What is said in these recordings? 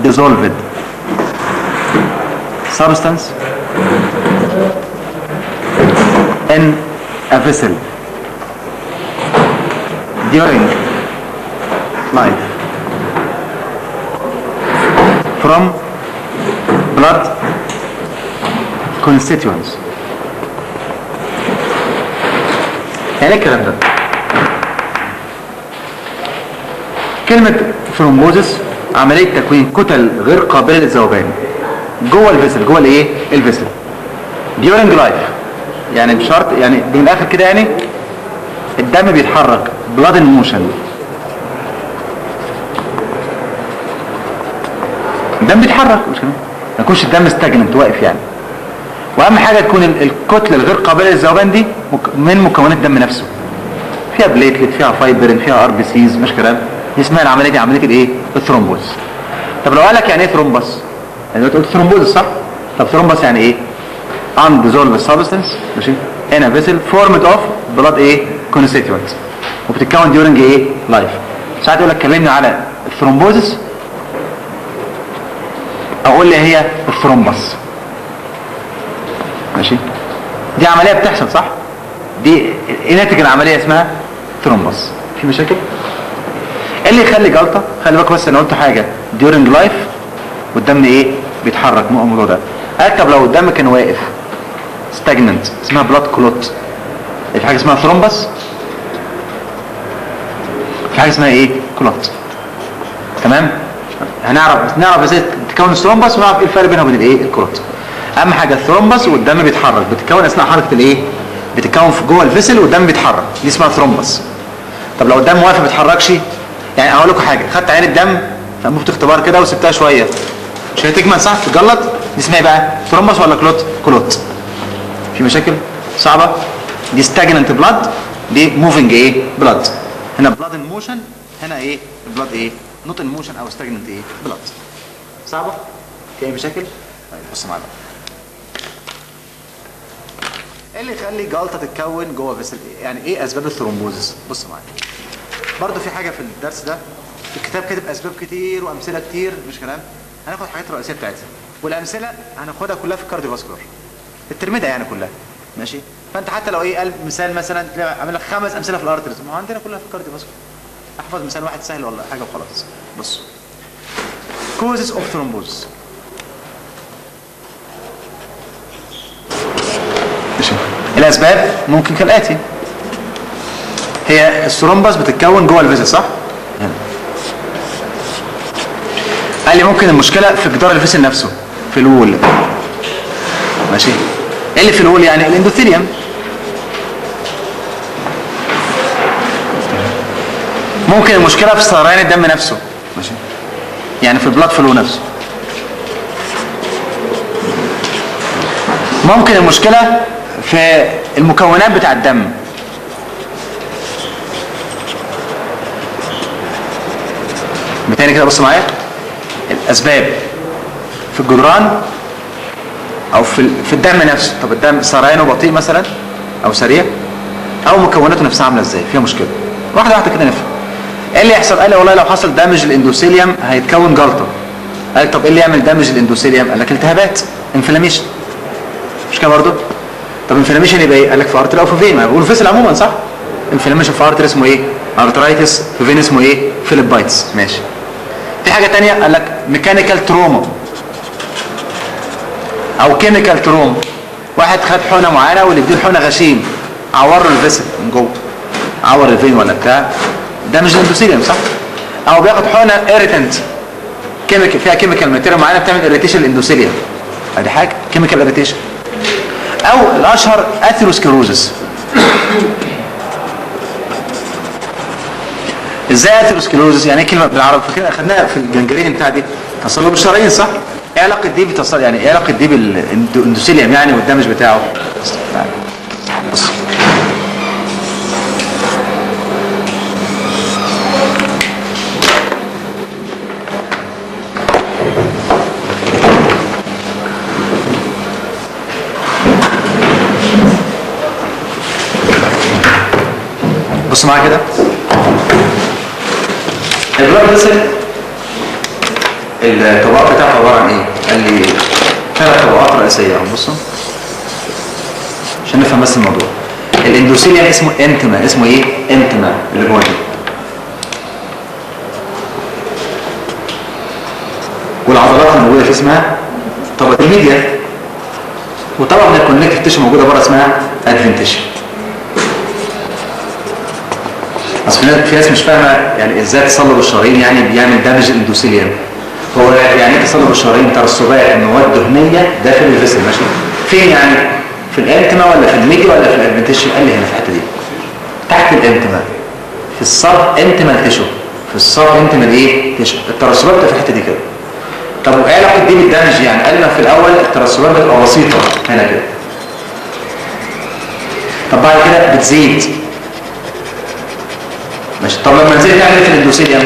dissolved substance in a vessel during life from blood constituents يعني إيه الكلام ده كلمة ثرومبوزس عملية تكوين كتل غير قابلة للذوبان جوه الفيسل جوه الايه الفيسل during life يعني بشرط يعني من الاخر كده يعني الدم بيتحرك blood in motion الدم بيتحرك مش كده ما يكونش الدم استجننت واقف يعني واهم حاجه تكون ال- الكتله الغير قابله للذوبان دي مك- من مكونات الدم نفسه فيها بليتلت فيها فايبرين فيها ار بي سيز مش كلام دي اسمها العمليه دي عمليه الايه الثرومبوز طب لو قال لك يعني ايه ثرومبس يعني انت قلت ثرومبوز صح طب ثرومبس يعني ايه undissolved substance ماشي in a vessel formed of blood ايه constituent وبتتكون during ايه life ساعات يقول لك كلمني على الثرومبوزس اقول لي هي الثرومبس ماشي دي عمليه بتحصل صح دي ايه ناتج العمليه اسمها ثرومبس في مشاكل ايه اللي يخلي جلطه خلي بالك بس انا قلت حاجه during life والدم ايه بيتحرك مو الموضوع ده قال طب لو الدم كان واقف stagnant اسمها بلاد كلوت في حاجه اسمها ثرومبس في حاجه اسمها ايه كلوت تمام هنعرف نعرف ازاي تكون الثرومبس ونعرف ايه الفرق بينها وبين الايه الكلوت اهم حاجه الثرومبس والدم بيتحرك بتتكون اثناء حركه الايه بتتكون في جوه الفيسل والدم بيتحرك دي اسمها ثرومبس طب لو الدم واقف ما بيتحركش يعني اقول لكم حاجه خدت عين الدم في انبوبه اختبار كده وسبتها شويه مش هتكمل صح تتجلط دي اسمها ايه بقى ثرومبس ولا كلوت كلوت في مشاكل صعبه دي ستاجننت بلاد دي موفينج ايه بلاد هنا بلاد ان موشن هنا ايه بلاد ايه نوت ان موشن او ستاجننت ايه بلاد صعبه في اي مشاكل طيب بص معايا بقى. ايه اللي يخلي جلطه تتكون جوه فيسل يعني ايه اسباب الثرومبوزس بص معايا برضه في حاجه في الدرس ده الكتاب كاتب اسباب كتير وامثله كتير مش كلام هناخد الحاجات الرئيسيه بتاعتها والامثله هناخدها كلها في الكارديوفاسكولار الترميده يعني كلها ماشي فانت حتى لو ايه قال مثال مثلا تلاقي عامل لك خمس امثله في الارترز ما هو عندنا كلها في الكارديوفاسكولار احفظ مثال واحد سهل ولا حاجه وخلاص بص causes of thrombosis ماشي. الاسباب ممكن كالاتي هي الثرومبس بتتكون جوه الفيزل صح هنا. قال لي ممكن المشكله في جدار الفيزل نفسه في الوول ماشي ايه اللي في الوول يعني الاندوثيليوم ممكن المشكله في سريان الدم نفسه ماشي يعني في البلاد فلو نفسه ممكن المشكله في المكونات بتاع الدم بالتالي كده بص معايا الاسباب في الجدران او في ال- في الدم نفسه طب الدم سريانه بطيء مثلا او سريع او مكوناته نفسها عامله ازاي فيها مشكله واحده واحده كده نفهم ايه اللي يحصل قال لي والله لو حصل دامج الاندوثيليوم هيتكون جلطه قال طب ايه اللي يعمل دامج الاندوثيليوم قال لك التهابات انفلاميشن مش كده برضه طب انفلاميشن يبقى ايه قال لك في ارتري او في فين ما بيقولوا فيسل عموما صح انفلاميشن في ارتري اسمه ايه ارترايتس في فين اسمه ايه فيليبايتس ماشي في حاجه تانية قال لك ميكانيكال تروما او كيميكال تروما واحد خد حقنه معينه واللي اديه الحقنه غشيم عور له الفيسل من جوه عور الفين ولا بتاع ده مش اندوثيليوم صح او بياخد حقنه ايريتنت كيميكال فيها كيميكال ماتيريال معينه بتعمل اريتيشن للاندوثيليوم ادي حاجه كيميكال اريتيشن او الاشهر اثيروسكلروزس ازاي اثيروسكلروزس يعني ايه كلمه بالعربي فاكرين اخدناها في الجنجرين بتاع دي تصلب الشرايين صح ايه علاقه دي بتصل يعني ايه علاقه دي بالاندوثيليوم يعني والدمج بتاعه بص بص معايا كده البلاد فيسل الطبقات بتاعته عباره عن ايه قال لي ثلاث طبقات رئيسيه اهو بصوا عشان نفهم بس الموضوع الاندوثيليوم اسمه انتما اسمه ايه انتما اللي جوه دي والعضلات الموجوده في اسمها طبقه الميديا وطبعا الكونكتيف تيشو موجوده بره اسمها ادفنتيشن اصل في ناس- في ناس مش فاهمه يعني ازاي تصلب الشرايين يعني بيعمل دامج الاندوثيليوم هو يعني ايه تصلب الشرايين ترسبات مواد دهنيه داخل الفيسل ماشي فين يعني في الانتما ولا في الميديا ولا في الادفنتيشن قال لي هنا في الحته دي تحت الانتما في الصب انتمال تيشو في الصب انتمال ايه تيشو الترسبات بتبقى في الحته دي كده طب وايه علاقه دي بالدمج يعني قال لنا في الاول الترسبات بتبقى بسيطه هنا كده طب بعد كده بتزيد ماشي طب لما تزيد تعمل ايه في الاندوثيليوم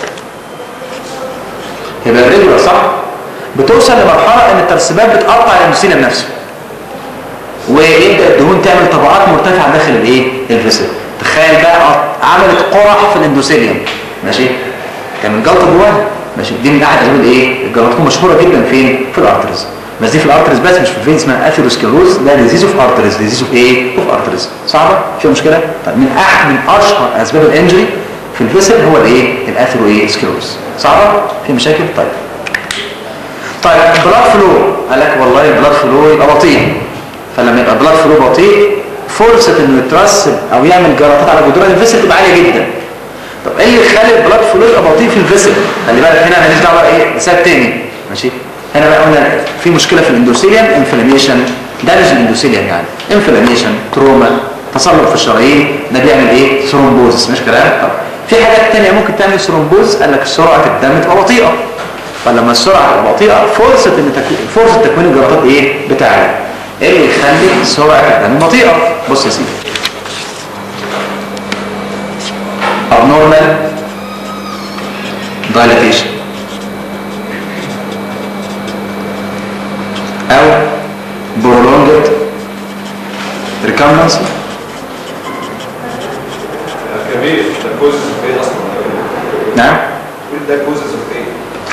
يبقى الريجولار صح بتوصل لمرحله ان الترسبات بتقطع الاندوثيليوم نفسه ويبدا الدهون تعمل طبقات مرتفعه داخل الايه الفيسل تخيل بقى عملت قرح في الاندوثيليوم ماشي كان الجلطه جواها ماشي دي من احد اسباب الايه الجلطات مشهوره جدا فين في الارترز بس دي في الارترز بس مش في الفين اسمها اثيروسكلروز ده ديزيز اوف ارترز ديزيز اوف ايه اوف ارترز صعبه في مشكله طيب من احد من اشهر اسباب الانجري في الفيسل هو الايه الاثيرو ايه سكلروز صعبه في مشاكل طيب طيب البلاد فلو قال لك والله البلاد فلو يبقى بطيء فلما يبقى البلاد فلو بطيء فرصه انه يترسب او يعمل جلطات على جدران الفيسل تبقى عاليه جدا طب ايه اللي يخلي البلاد فلو يبقى بطيء في الفيسل خلي بالك هنا ماليش دعوه بقى ايه سبب تاني ماشي هنا بقى قلنا في مشكله في الاندوثيليوم انفلاميشن دامج الاندوثيليوم يعني انفلاميشن تروما تصلب في الشرايين ده بيعمل ايه ثرومبوزس مش كلام طب في حاجات تانية ممكن تعمل ثرومبوز قال لك سرعه الدم تبقى بطيئه فلما السرعه تبقى بطيئه فرصه ان تكوين فرصه تكوين الجلطات ايه بتاعي ايه اللي يخلي سرعه الدم بطيئه بص يا سيدي abnormal dilatation أو prolonged recumbency كبير ده كوزز اوف ايه اصلا نعم كل ده كوزز اوف ايه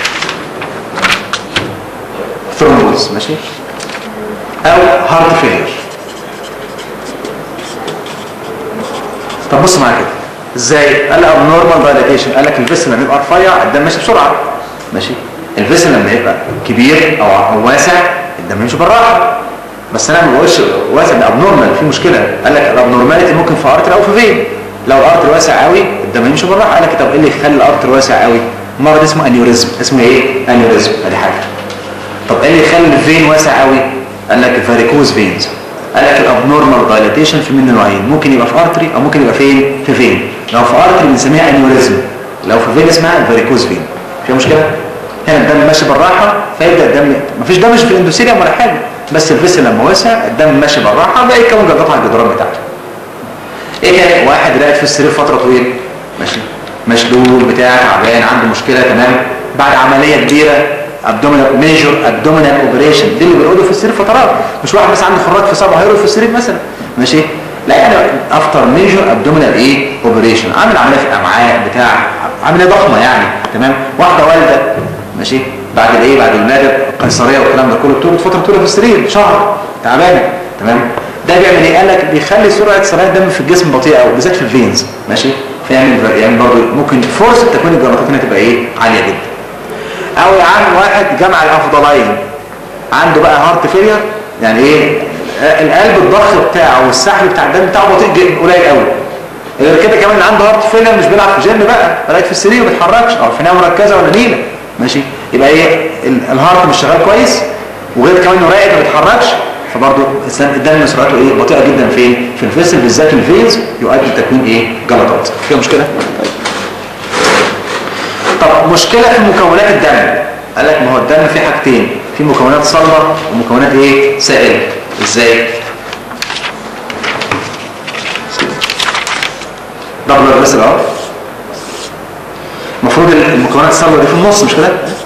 thrombosis ماشي أو heart failure طب بص معايا كده ازاي قال abnormal dilatation قال لك الفيسل لما يبقى رفيع الدم ماشي بسرعه ماشي الفيسل لما يبقى كبير او أو واسع الدم يمشي بالراحه بس انا ما بقولش واسع ده abnormal في مشكله قال لك الابنورماليتي ممكن في ارتر او في فين لو الارتر واسع قوي الدم يمشي بالراحه قال لك طب ايه اللي يخلي الارتر واسع قوي مرض اسمه انيوريزم اسمه ايه انيوريزم ادي حاجه طب ايه اللي يخلي الفين واسع قوي قال لك فاريكوز فينز قال لك الابنورمال دايلاتيشن في منه نوعين ممكن يبقى في ارتري او ممكن يبقى فين في فين لو في ارتري بنسميها انيوريزم لو في فين اسمها فاريكوز فين في مشكله هنا الدم ماشي بالراحه فيبدا الدم مفيش دمج في الاندوثيليوم ولا حاجه بس الفيسل لما وسع الدم ماشي بالراحه بقى يكون جلطات على الجدران بتاعته ايه كان واحد راقد في السرير فتره طويله ماشي مشلول بتاع تعبان عنده مشكله تمام بعد عمليه كبيره ابدومينال ميجور ابدومينال اوبريشن دي اللي بيقعدوا في السرير فترات مش واحد بس عنده خراج في صبعه هيقعد في السرير مثلا ماشي لا يعني افتر ميجور ابدومينال ايه اوبريشن عامل عمليه في الامعاء بتاع عمليه ضخمه يعني تمام واحده والده ماشي بعد الايه بعد الولاده القيصريه والكلام ده كله بتقعد فتره طويله في السرير شهر تعبانه تمام ده بيعمل ايه قال لك بيخلي سرعه سرعه الدم في الجسم بطيئه قوي بالذات في الفينز ماشي فيعمل يعني برضه ممكن فرصه تكوين الجلطات هنا تبقى ايه عاليه جدا او يا عم واحد جمع الافضلين عنده بقى هارت فيلير يعني ايه القلب الضخ بتاعه والسحب بتاع الدم بتاعه بطيء جدا قليل قوي غير كده كمان اللي عنده هارت فيلير مش بيلعب في جيم بقى رايح في السرير ما بيتحركش او في نوم مركزه ولا نيله ماشي يبقى ايه ال- الهارت مش شغال كويس وغير كمان انه راقد ما بيتحركش فبرضه الدم سرعته ايه بطيئه جدا فين في الفيسل بالذات الفينز يؤدي لتكوين ايه جلطات فيها مشكله طيب طب مشكله في مكونات الدم قال لك ما هو الدم فيه حاجتين في مكونات صلبه ومكونات ايه سائله ازاي دبل بس اهو المفروض المكونات الصلبه دي في النص مش كده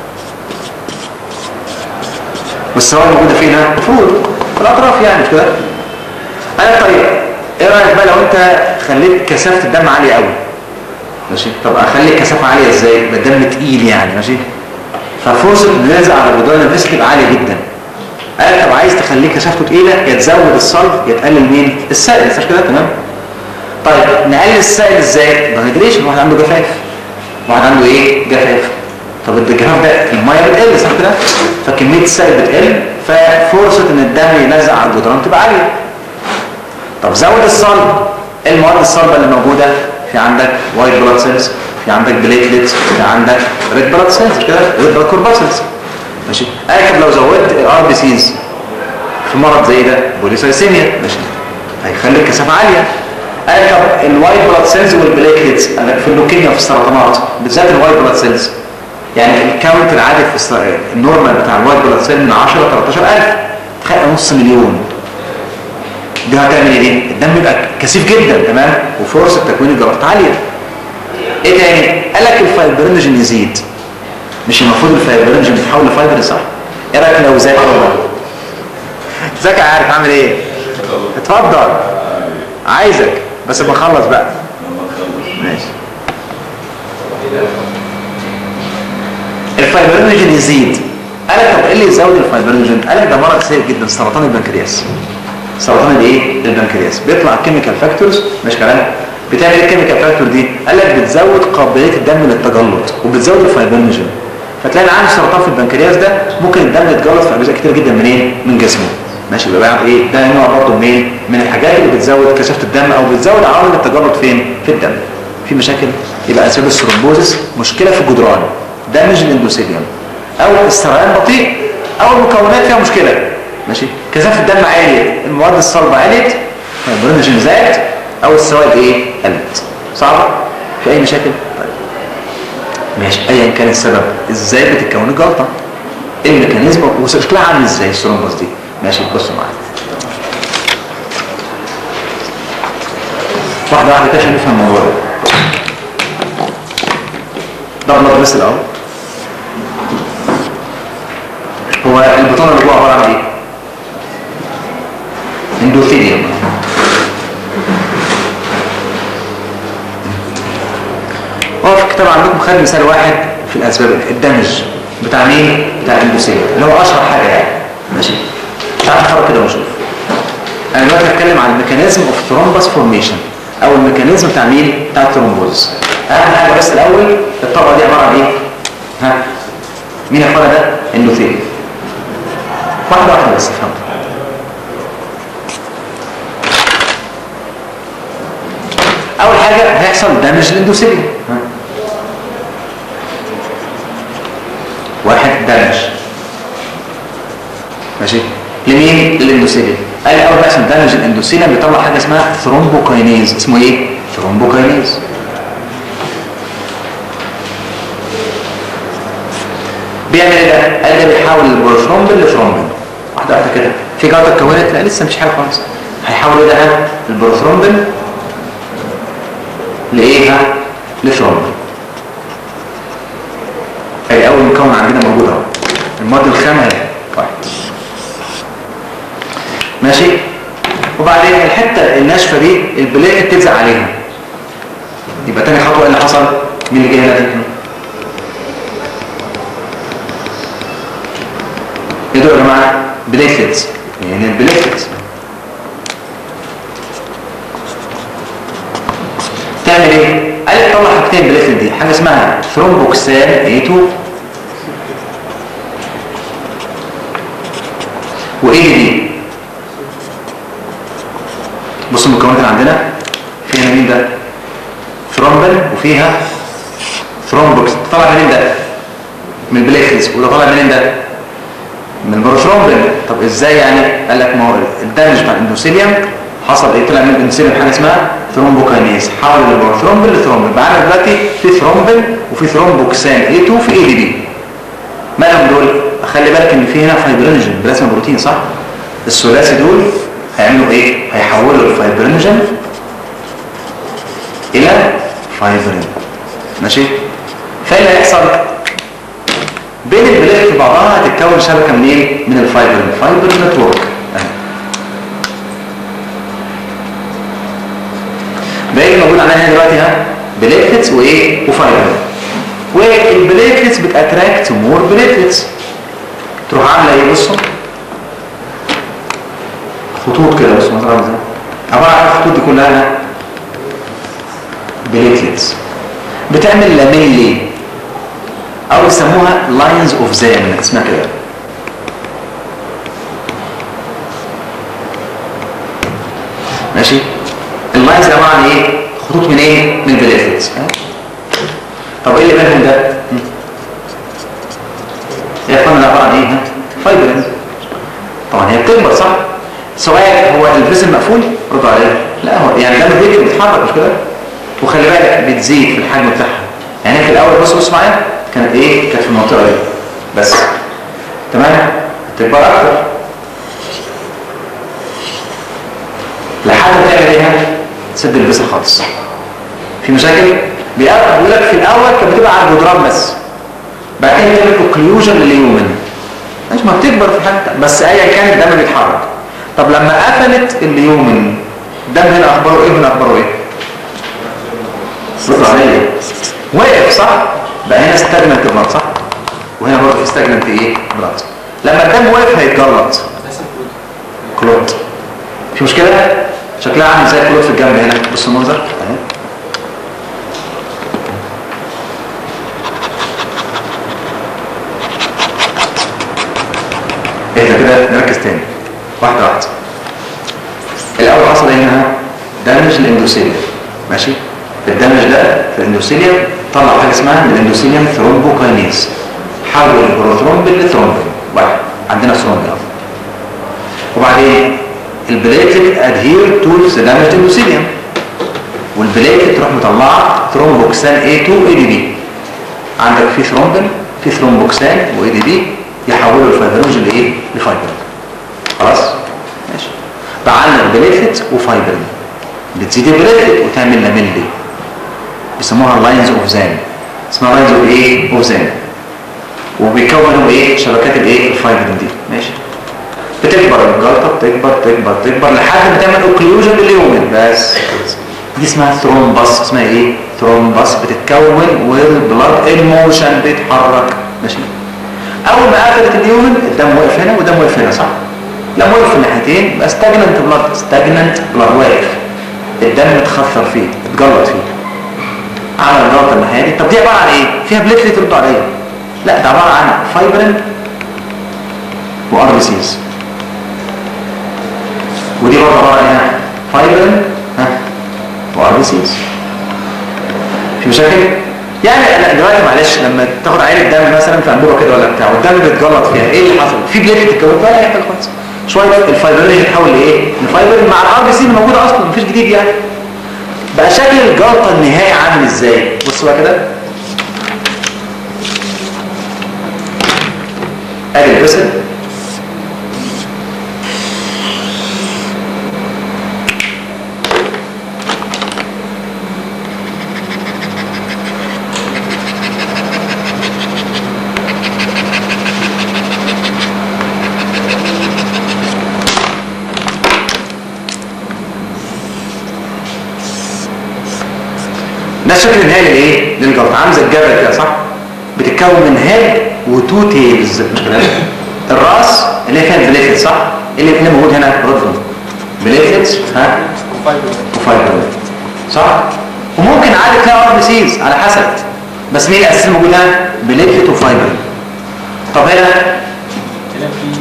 والسوائل موجوده فين ها؟ المفروض في الاطراف يعني مش كده انا طيب ايه رايك بقى لو انت خليت كثافه الدم عاليه قوي ماشي طب اخلي الكثافه عاليه ازاي يبقى الدم تقيل يعني ماشي ففرصه انه يلزق على جدران الفيسل تبقى عاليه جدا قال طب عايز تخليه كثافته تقيله يا تزود الصلب يا تقلل مين السائل صح كده تمام طيب نقلل السائل ازاي دهيدريشن واحد عنده جفاف واحد عنده ايه جفاف طب الجفاف ده الميه بتقل صح كده فكميه السائل بتقل ففرصه ان الدم يلزق على الجدران تبقى عاليه طب زود الصلب إيه المواد الصلبه اللي موجوده في عندك وايت بلاد سيلز في عندك بليتلتس في عندك ريد بلاد سيلز كده ريد بلاد كورباسلز ماشي قال طب لو زودت ار بي سيز في مرض زي ده بوليسايسيميا ماشي هيخلي الكثافه عاليه قال طب الوايت بلاد سيلز والبليتلتس قال لك في اللوكيميا في السرطانات بالذات الوايت بلاد سيلز يعني الكاونت العادي في الس- النورمال بتاع الوايت بلاد سيل من 10 ل 13000 تخيل نص مليون دي هتعمل ايه دي؟ الدم يبقى كثيف جدا تمام وفرصه تكوين الجلطات عاليه ايه تاني؟ قال لك الفايبرينجين يزيد مش المفروض الفايبرينجين بيتحول لفايبر صح؟ ايه رايك لو زاد كده؟ زكي عارف عامل ايه؟ اتفضل عايزك بس ما اخلص بقى ماشي الفايبرينجين يزيد قال لك طب ايه اللي يزود الفايبرينجين؟ قال لك ده مرض سيء جدا سرطان البنكرياس سرطان الايه البنكرياس بيطلع كيميكال فاكتورز مش كلام بتعمل ايه الكيميكال فاكتور دي قال لك بتزود قابليه الدم للتجلط وبتزود الفايبرينجين فتلاقي اللي عنده سرطان في البنكرياس ده ممكن الدم يتجلط في اجزاء كتير جدا من ايه من جسمه ماشي يبقى بقى ايه ده نوع برضه منين من الحاجات اللي بتزود كثافه الدم او بتزود عوامل التجلط فين في الدم في مشاكل يبقى اسباب الثرومبوزس مشكله في الجدران دامج الاندوثيليوم او السرطان بطيء او المكونات فيها مشكله ماشي كثافه الدم عاليه المواد الصلبه عليت البرنجين زاد او السوائل ايه قلت صعبه في اي مشاكل طيب ماشي ايا كان السبب ازاي بتتكون الجلطه ايه الميكانيزم وشكلها عامل ازاي الثرومبوز دي ماشي بصوا معايا واحده واحده كده عشان نفهم الموضوع ده ده بلاد بس الاول هو البطانه اللي جوه عباره عن ايه اندوثيليوم هو في الكتاب عندكم خد مثال واحد في الاسباب الدمج بتاع مين بتاع الاندوثيليوم اللي هو اشهر حاجه يعني ماشي تعال نحاول كده ونشوف انا دلوقتي هتكلم عن الميكانيزم اوف ثرومبس فورميشن او الميكانيزم بتاع مين بتاع الثرومبوز اهم حاجه بس الاول الطبقه دي عباره عن ايه ها مين يا اخوانا ده اندوثيليوم واحده واحده بس افهموا اول حاجه هيحصل دامج للاندوثيليوم ها. واحد دامج ماشي لمين للاندوثيليوم قال اول ما يحصل دامج للاندوثيليوم بيطلع حاجه اسمها ثرومبوكاينيز اسمه ايه ثرومبوكاينيز بيعمل ايه ده قال ده بيحول البروثرومبين لثرومبين واحده واحده كده في جلطه اتكونت لا لسه مش حاجه خالص هيحول ايه ده البروثرومبين لايه ها لثرومبين ادي اول مكون عندنا موجود اهو المواد الخام اهي واحد ماشي وبعدين الحته الناشفه دي البلاقه تلزق عليها يبقى تاني خطوه ايه اللي حصل مين اللي جه هنا دي ايه دول يا جماعه بليتلتس يعني البليتلتس تعمل ايه قال طلع حاجتين بليتلت دي حاجه اسمها ثرومبوكسان A2 وايه دي بصوا المكونات اللي عندنا فيها مين ده ثرومبين وفيها ثرومبوكس طلع منين ده من البليتلتس وده طلع منين ده من البروثرومبين طب ازاي يعني قال لك ما هو الدمج بتاع الاندوثيليوم حصل ايه طلع من الاندوثيليوم حاجه اسمها ثرومبوكاينيز حول البروثرومبين لثرومبين معانا دلوقتي في ثرومبين وفي ثرومبوكسان A2 في اي دي بي مالهم دول خلي بالك ان في هنا فايبرينجين بلازما بروتين صح الثلاثي دول هيعملوا ايه هيحولوا الفايبرينجين الى فايبرين ماشي فايه اللي هيحصل بين البلاد في بعضها هتتكون شبكه منين من الفايبر الفايبر نتورك باقي موجود عندنا هنا دلوقتي ها بليتلتس وايه وفايبر والبليتلتس بتاتراكت مور بليتلتس تروح عامله ايه بصوا خطوط كده بصوا مثلا ازاي عباره عن الخطوط دي كلها بليتلتس بتعمل لاميلي او يسموها لاينز اوف زان اسمها كده ماشي اللاينز عباره عن ايه خطوط من ايه من البليتلتس طب ايه اللي بينهم ده هم؟ هي قلنا عباره عن ايه ها؟ فايبرين طبعا هي بتكبر صح سواء هو الفيزل مقفول ردوا عليه لا هو يعني لما بيجي بيتحرك مش كده وخلي بالك بتزيد في الحجم بتاعها يعني في الاول بص بص معايا كانت ايه كانت في المنطقه دي بس تمام تكبر اكتر لحد ما تعمل ايه ها؟ تسد الفيزل خالص في مشاكل بيقرب بيقول لك في الاول كانت بتبقى على الجدران بس بعد كده تعمل اوكليوجن لليومن ماشي ما بتكبر في حاجه بس ايا كان الدم بيتحرك طب لما قفلت اليومن الدم هنا اخباره ايه وهنا اخباره ايه رد عليا وقف صح بقى هنا استجننت بلاد صح وهنا برضه في استجننت ايه بلاد لما الدم وقف هيتجلط كلوت في مشكله شكلها عامل زي الكلوت في الجنب هنا بص المنظر اهي اهدى كده نركز تاني واحدة واحدة الأول حصل ايه هنا دمج الاندوثيليا ماشي الدمج ده في الاندوثيليا طلع حاجة اسمها من الاندوثيليوم ثرومبوكاينيز حول البروثرومبين لثرومبين واحد عندنا ثرومبين اهو وبعدين البليتلت ادهير تو ذا دامج اندوثيليوم والبليتلت تروح مطلعه ثرومبوكسان A2 ADP عندك في ثرومبين في ثرومبوكسان و ADP يحولوا الفايبرينج لايه لفايبرين خلاص ماشي بعلق بليتلت وفايبرين بتزيد البليتلت وتعمل لاميلي بيسموها لاينز اوف زان اسمها لاينز اوف ايه اوف زان وبيكونوا ايه شبكات الايه الفايبرين دي ماشي بتكبر الجلطه بتكبر تكبر تكبر لحد ما تعمل اوكليوجن لليومن بس دي اسمها ثرومبس اسمها ايه ثرومبس بتتكون والبلاد الموشن بيتحرك ماشي اول ما قفلت اليومن الدم وقف هنا والدم وقف هنا صح لما وقف في الناحيتين يبقى ستاجننت بلاد ستاجننت بلاد واقف الدم اتخثر فيه اتجلط فيه عمل جلطه الناحيه دي طب دي عباره عن ايه فيها بليتلت تردوا عليا لا ده عباره عن فايبرين وار بي سيز ودي برضه عباره عن ايه فايبرين ها وار بي سيز في مشاكل يعني انا دلوقتي معلش لما تاخد عينه دم مثلا في انبوبه كده ولا بتاع والدم بيتجلط فيها ايه اللي حصل في بليت اتكونت ولا اي حاجه خالص شويه الفايبرين يتحول لايه الفايبرين مع الار بي سي اللي موجوده اصلا مفيش جديد يعني بقى شكل الجلطه النهائي عامل ازاي بص بقى كده ادي الفسل ده الشكل النهائي لايه للجلطه عامل زي الجبل كده صح بتتكون من هيد وتو تيلز مش كده الراس اللي هي فيها البليتلت صح اللي اللي موجود هنا رضم بليتلتس ها وفايبر صح وممكن عادي تلاقي ار بي سيز على حسب بس مين الاساس الموجود هنا بليتلت وفايبر طب هنا هنا في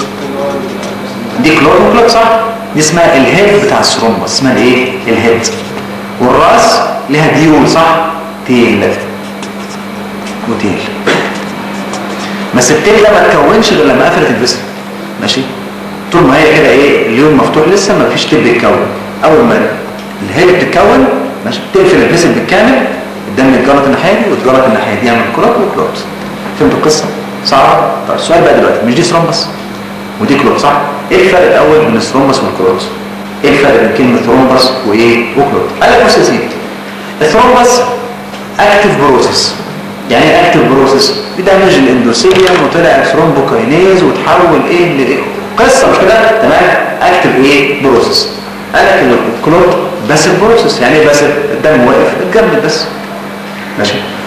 دي كلور وكلور صح دي اسمها الهيد بتاع الثرومبس اسمها الايه الهيد والراس لها ديول صح تيل وتيل بس التيل ده ما تكونش غير لما قفلت الفيسل ماشي طول ما هي كده ايه اليوم مفتوح لسه ما فيش تيل بيتكون اول ما الهيد بتتكون ماشي تقفل الفيسل بالكامل الدم يتجلط الناحيه دي ويتجلط الناحيه دي يعمل كلوت وكلوت فهمتوا القصه صعبه طيب السؤال بقى دلوقتي مش دي ثرومبس ودي كلوت صح ايه الفرق الاول بين الثرومبس والكلوت ايه الفرق بين كلمه ثرومبس وايه وكلوت قال لك بص يا سيدي الثرومبس اكتف بروسيس يعني ايه اكتف بروسيس بدمج الاندوثيليوم وطلع ثرومبوكاينيز وتحول ايه لايه قصه مش كده تمام اكتف ايه بروسيس قال لك الكلوت باسف بروسيس يعني ايه باسف الدم واقف اتجمد بس ماشي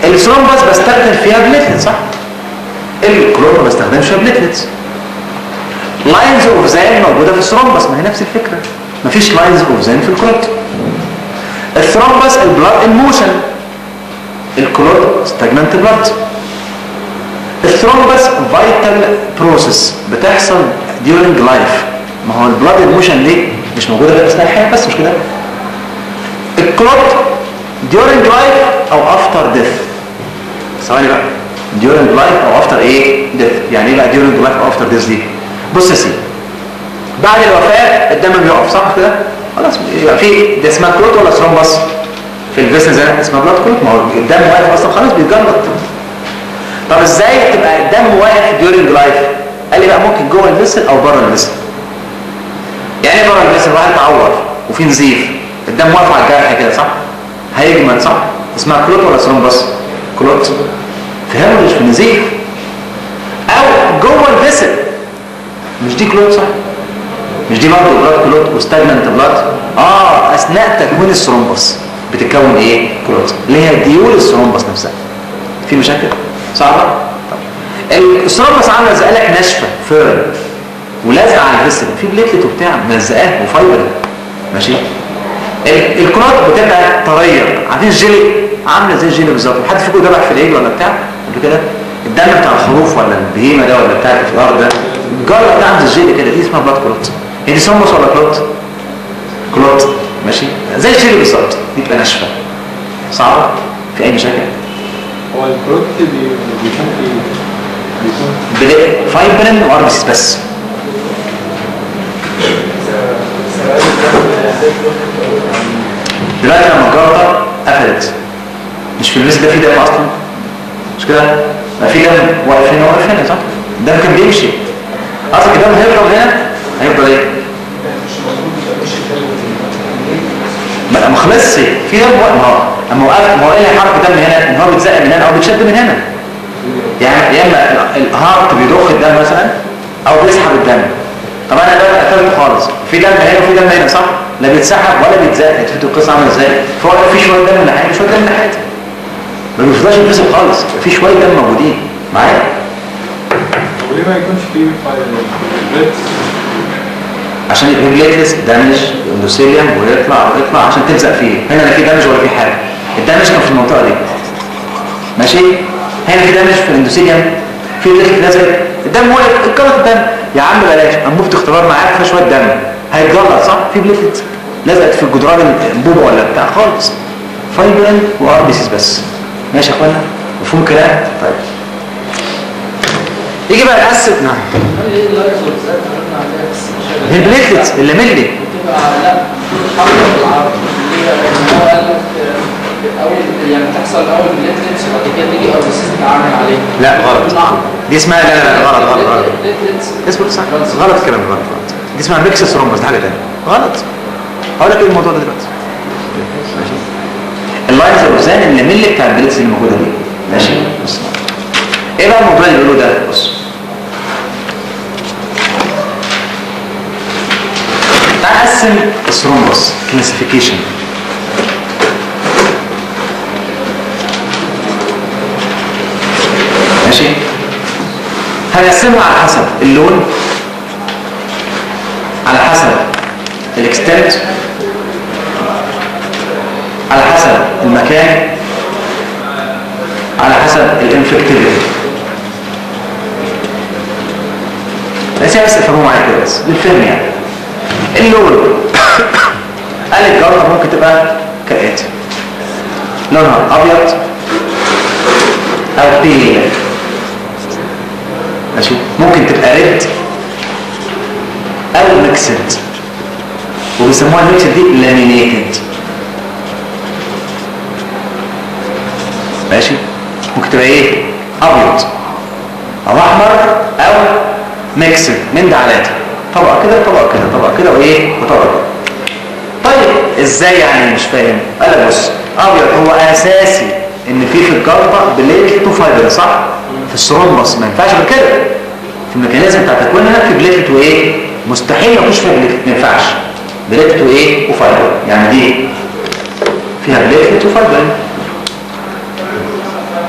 الثرومبس بستخدم فيها بليتلت صح الكلوت ما بستخدمش فيها بليتلتس لاينز اوف زين موجوده في الثرومبس ما هي نفس الفكره مفيش لاينز اوف زين في الكلوت الثرومبس البلاد الموشن الكلوت ستاجننت بلاد الثرومبس فايتال بروسيس بتحصل during life ما هو البلاد الموشن ليه مش موجوده في اثناء الحياه بس مش كده الكلوت during life او after death ثواني بقى during life او after ايه death يعني ايه بقى during life او after death دي بص يا سيدي بعد الوفاه الدم بيقف صح كده خلاص يبقى في ده اسمها كلوت ولا ثرومبس في الفيسن زي اسمها بلاد كلوت ما هو الدم واقف اصلا خلاص بيتجلط طب ازاي تبقى الدم واقف during life قال لي بقى ممكن جوه الفيسل او بره الفيسل يعني ايه بره الفيسل واحد اتعور وفي نزيف الدم واقف على الجرح كده صح هيجمد صح اسمها كلوت ولا ثرومبس كلوت في هيموريج في نزيف او جوه الفيسل مش دي كلوت صح مش دي برضه بلاد كلوت وستاجننت بلاد اه اثناء تكوين الثرومبس بتتكون ايه كلوت اللي هي ديول الثرومبس نفسها في مشاكل صعبه طب الثرومبس عامله زي لك ناشفه فيرم ولازقه على الفيسل في بليتلت وبتاع ملزقاه وفايبر ماشي ال- الكرات بتبقى طريه عارفين الجيلي عامله زي الجيلي بالظبط حد فيكم ذبح في العيد ولا بتاع قبل كده الدم بتاع الخروف ولا البهيمه ده ولا بتاع اللي في الارض ده الجره بتاع عامل زي الجيلي كده دي اسمها بلاد كلوت هي دي سمبس ولا كلوت كلوت ماشي زي الجيلي بالظبط دي بتبقى ناشفه صعبه في اي مشاكل هو الكروت بي- بيكون ايه؟ بيكون بلا- فايبرين واربس بس دلوقتي لما الجرة قفلت مش في الريس ده في دم اصلا مش كده ما في دم واقف هنا واقف هنا صح الدم كان بيمشي قصدك الدم هيفضل هنا هيفضل ايه ما ما خلصش في دم واقف ما هو اما وقف ما هو ايه اللي هيحرك الدم هنا ان هو بيتزق من هنا او بيتشد من هنا يعني يا اما الهارت بيضخ الدم مثلا او بيسحب الدم طب انا ده قفلت خالص في دم هنا وفي دم هنا صح لا بيتسحب ولا بيتزق انتوا القصه عامله ازاي فهو في شويه دم من ناحيه وشويه دم من ناحيه ما بيفضلش ينفصل خالص في شويه دم موجودين معايا طب ليه ما يكونش فيه فايبرز عشان يبقى بليتلس دامج اندوثيليوم ويطلع ويطلع عشان تلزق فيه هنا لا في دامج ولا في حاجه الدامج كان في المنطقه دي ماشي هنا في دامج في الاندوثيليوم في بليتلت لزقت الدم وقف اتكرت الدم يا عم بلاش انبوبه اختبار معاك فيها شويه دم هيتجلط صح في بليتلت لزقت في الجدران الانبوبه ولا بتاع خالص فايبرين وار بي سيز بس ماشي يا اخوانا مفهوم كلام طيب يجي بقى نقسم نعم ايه اللايرز والزات اللي قلنا عليها بس مش هي البليتلت اللي ملي بتبقى لا حمله بالعرض ليه؟ لان هو قال لك آه، اول يعني تحصل اول بليتلتس وبعد كده تيجي او تتعامل عليه لا غلط نعم دي اسمها لا لا لا غلط غلط غلط بليتلتس اصبر صح غلط الكلام ده، غلط غلط دي اسمها ميكس ثرومبس دي حاجه ثانيه غلط هقول لك ايه الموضوع ده دلوقتي ماشي اللاينز الاوزان اللي ملي بتاع البليتس اللي موجوده دي ماشي بص ايه بقى الموضوع اللي بيقولوه ده بص تعال نقسم الثرومبس كلاسيفيكيشن ماشي هنقسمها على حسب اللون على حسب الاكستنت على حسب المكان على حسب الانفكتيفيتي بس بس افهموا معايا كده بس للفهم يعني اللون قال الجرة ممكن تبقى كالاتي لونها ابيض او بيل ماشي ممكن تبقى ريد او ميكسد وبيسموها الميكسد دي لامينيتد ماشي ممكن تبقى ايه ابيض او احمر او ميكسد من ده على ده طبقه كده طبقه كده طبقه كده وايه وطبقه كده طيب ازاي يعني مش فاهم قال لك بص ابيض هو اساسي ان في في الجلطه بليتلت وفايبر صح في الثرومبس ما ينفعش غير كده في الميكانيزم بتاع تكوينها في بليتلت وايه مستحيل ما يكونش فيها بليتلت ما ينفعش بليتلت وايه وفايبر يعني دي فيها بليتلت وفايبر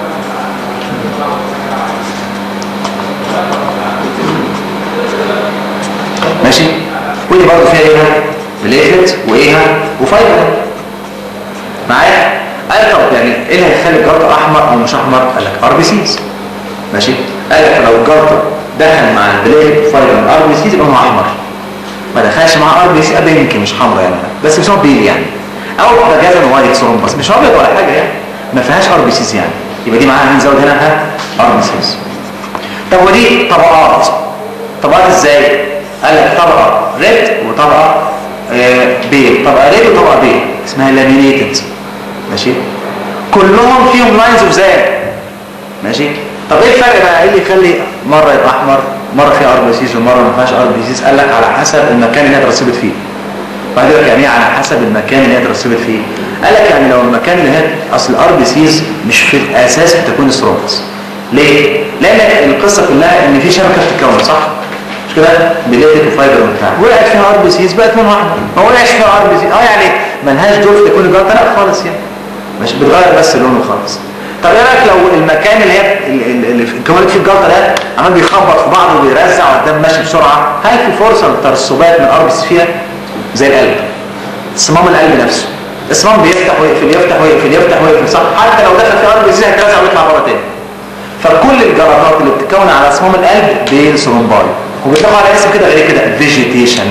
ودي برضه فيها ايه بليتلت وايه وفايبر معايا قال طب يعني ايه اللي هيخلي الجلطه احمر او مش احمر قال لك ار بي سيز ماشي قال لك لو الجلطه دخل مع البليت فايبر ار بي سيز يبقى هو احمر ما دخلش مع ار بي سي ابقى يمكن مش حمرا يعني بس مش هو بيل يعني او مجازا وايت سورم بس مش ابيض ولا حاجه يعني ما فيهاش ار بي سيز يعني يبقى دي معاها هنزود هنا ها ار بي سيز طب ودي طبقات طبقات ازاي قال لك طبقه ريد وطبقه آه بيل طبقه ريد وطبقه بيل اسمها لامينيتد ماشي كلهم فيهم لاينز اوف زاد ماشي طب ايه الفرق بقى ايه اللي يخلي مره يبقى احمر مره فيها ار بي سيز ومره ما فيهاش ار بي سيز قال لك على حسب المكان اللي هي اترسبت فيه بعد كده يعني ايه على حسب المكان اللي هي اترسبت فيه قال لك يعني لو المكان اللي هي اصل الار بي سيز مش في الاساس في تكوين الثرومبس ليه لان القصه كلها ان في شبكه بتتكون صح مش كده بليتك وفايبر وبتاع وقعت فيها ار بي سيز بقت لون واحده ما وقعش فيها ار بي سيز اه يعني ملهاش دور في تكوين الجلطه لا خالص يعني مش بتغير بس لونه خالص طب ايه رايك لو المكان اللي هي اللي اتكونت فيه الجلطه ده عمال بيخبط في بعضه وبيرزع والدم ماشي بسرعه هل في فرصه للترسبات من الار بي سي فيها زي القلب صمام القلب نفسه الصمام بيفتح ويقفل يفتح ويقفل يفتح ويقفل صح حتى لو دخل في ار بي سي هيترزع ويطلع بره تاني فكل الجلطات اللي بتتكون على صمام القلب دي ثرومباي وبيطلقوا على اسم كده غير كده فيجيتيشن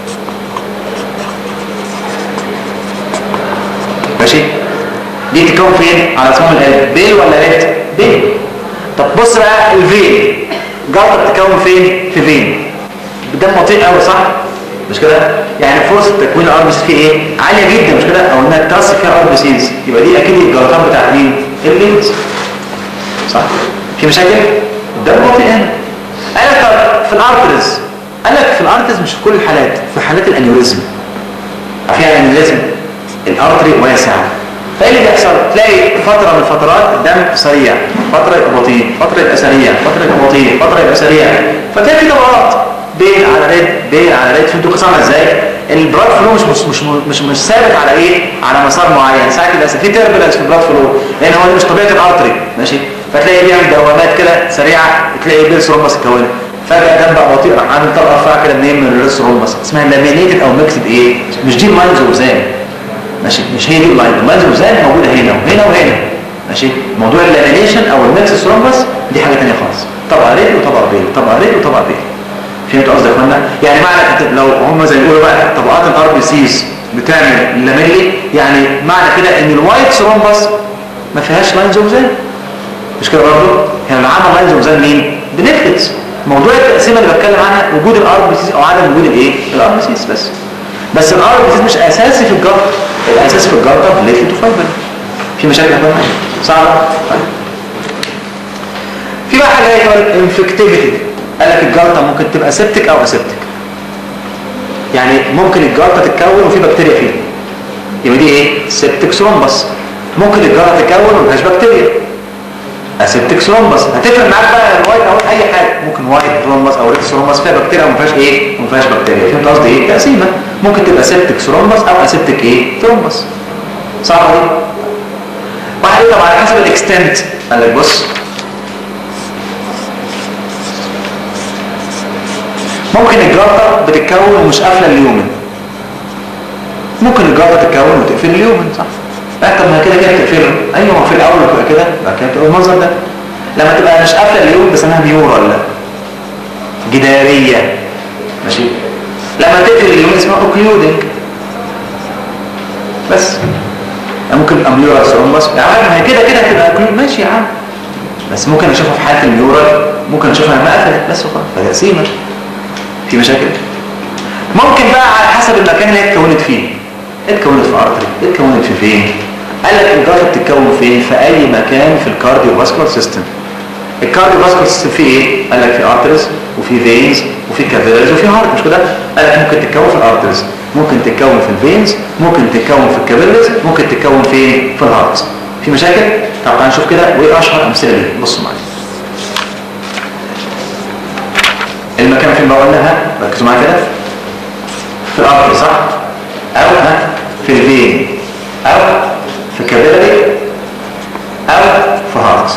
ماشي دي تتكون فين على صمام القلب بيل ولا ريد بيل طب بص بقى الفين جلطه بتتكون فين في فين دم بطيء قوي صح مش كده يعني فرصه تكوين الار بي سي فيه ايه عاليه جدا مش كده او انها ترسب فيها ار بي سيز يبقى دي اكيد الجلطات بتاعت مين الفينز صح في مشاكل الدم بطيء هنا قال لك طب في الارترز قال لك في الارترز مش في كل الحالات في حالات الانيوريزم فيها انيوريزم الارتري واسع فايه اللي بيحصل تلاقي فتره من الفترات الدم سريع فتره يبقى بطيء فتره يبقى سريع فتره يبقى بطيء فتره يبقى سريع فتلاقي في طبقات بين على ريد بين على ريد فهمتوا قصه ازاي البلاد فلو مش مش مش مش, مش ثابت على ايه على مسار معين ساعات يبقى في تربلنس في البلاد فلو لان هو مش طبيعه الارتري ماشي فتلاقي بيعمل دوامات كده سريعه تلاقي بيرس رومبس اتكونت فجاه دم بقى بطيء راح عامل طبقه رفيعه كده منين من الريس رومبس اسمها لامينيتد او ميكسد ايه مش دي اللاينز اوزان ماشي مش هي دي اللاين اللاينز اوزان موجوده هنا وهنا وهنا ماشي موضوع اللامينيشن او الميكس ثرومبس دي حاجه ثانيه خالص طبقه ريد وطبقه بيل طبقه ريد وطبقه بيل فهمتوا قصدي يا اخوانا يعني معنى لو هم زي ما بيقولوا بقى طبقات الار بي سيز بتعمل لاميلي يعني معنى كده ان الوايت ثرومبس ما فيهاش لاينز اوزان مش كده برضه يعني اللي عمل لاينز اوزان مين بنكتس موضوع التقسيمه اللي بتكلم عنها وجود الار بي سيز او عدم وجود الايه الار بي سيز بس بس الار بي سيز مش اساسي في الجلطه الاساس في الجلطه بليتلت وفايبر في مشاكل يا اخوانا صعبه طيب. في بقى حاجه هي الانفكتيفيتي قال لك الجلطه ممكن تبقى سيبتك او اسيبتك يعني ممكن الجلطه تتكون وفي بكتيريا فيها يبقى دي ايه سيبتك ثرومبس ممكن الجلطه تتكون وما فيهاش بكتيريا اسيبتك ثرومبس هتفرق معاك بقى الوايت او اي حاجه ممكن وايت ثرومبس او ريد ثرومبس فيها بكتيريا وما فيهاش ايه وما فيهاش بكتيريا فهمت قصدي ايه تقسيمه ممكن تبقى سيبتك ثرومبس او اسيبتك ايه ثرومبس صعبه دي واحد طبعا على حسب الاكستنت قال لك بص ممكن الجلطه بتتكون ومش قافله اليومن ممكن الجلطه تتكون وتقفل اليومن صح لا طب ما كده كده تقفله ايوه ما في الاول بتبقى كده بعد كده بتبقى المنظر ده لما تبقى مش قافله اليوم بسميها ميورال جداريه ماشي لما تقفل اليوم اسمها اوكليودنج بس ممكن يبقى ميورال ثرومبس يعني ما هي كده كده هتبقى اوكليود ماشي يا عم بس ممكن اشوفها في حاله الميورال ممكن اشوفها لما قفلت بس وخلاص فتقسيمه في مشاكل ممكن بقى على حسب المكان اللي هي اتكونت فيه اتكونت في ارتري اتكونت في فين قال لك الجلطه بتتكون فين في اي مكان في الكارديو فاسكولار سيستم الكارديو فاسكولار سيستم فيه ايه قال لك في ارتريز وفي فينز وفي كافيلاريز وفي هارت مش كده قال لك ممكن تتكون في الارتريز ممكن تتكون في الفينز ممكن تتكون في الكافيلاريز ممكن تتكون فين في الهارت في مشاكل طب تعالى نشوف كده وايه اشهر امثله ليه بصوا معايا المكان فين بقى قلنا ها ركزوا معايا كده في الارض صح او ها في الفين او في كابيلاري او في هارت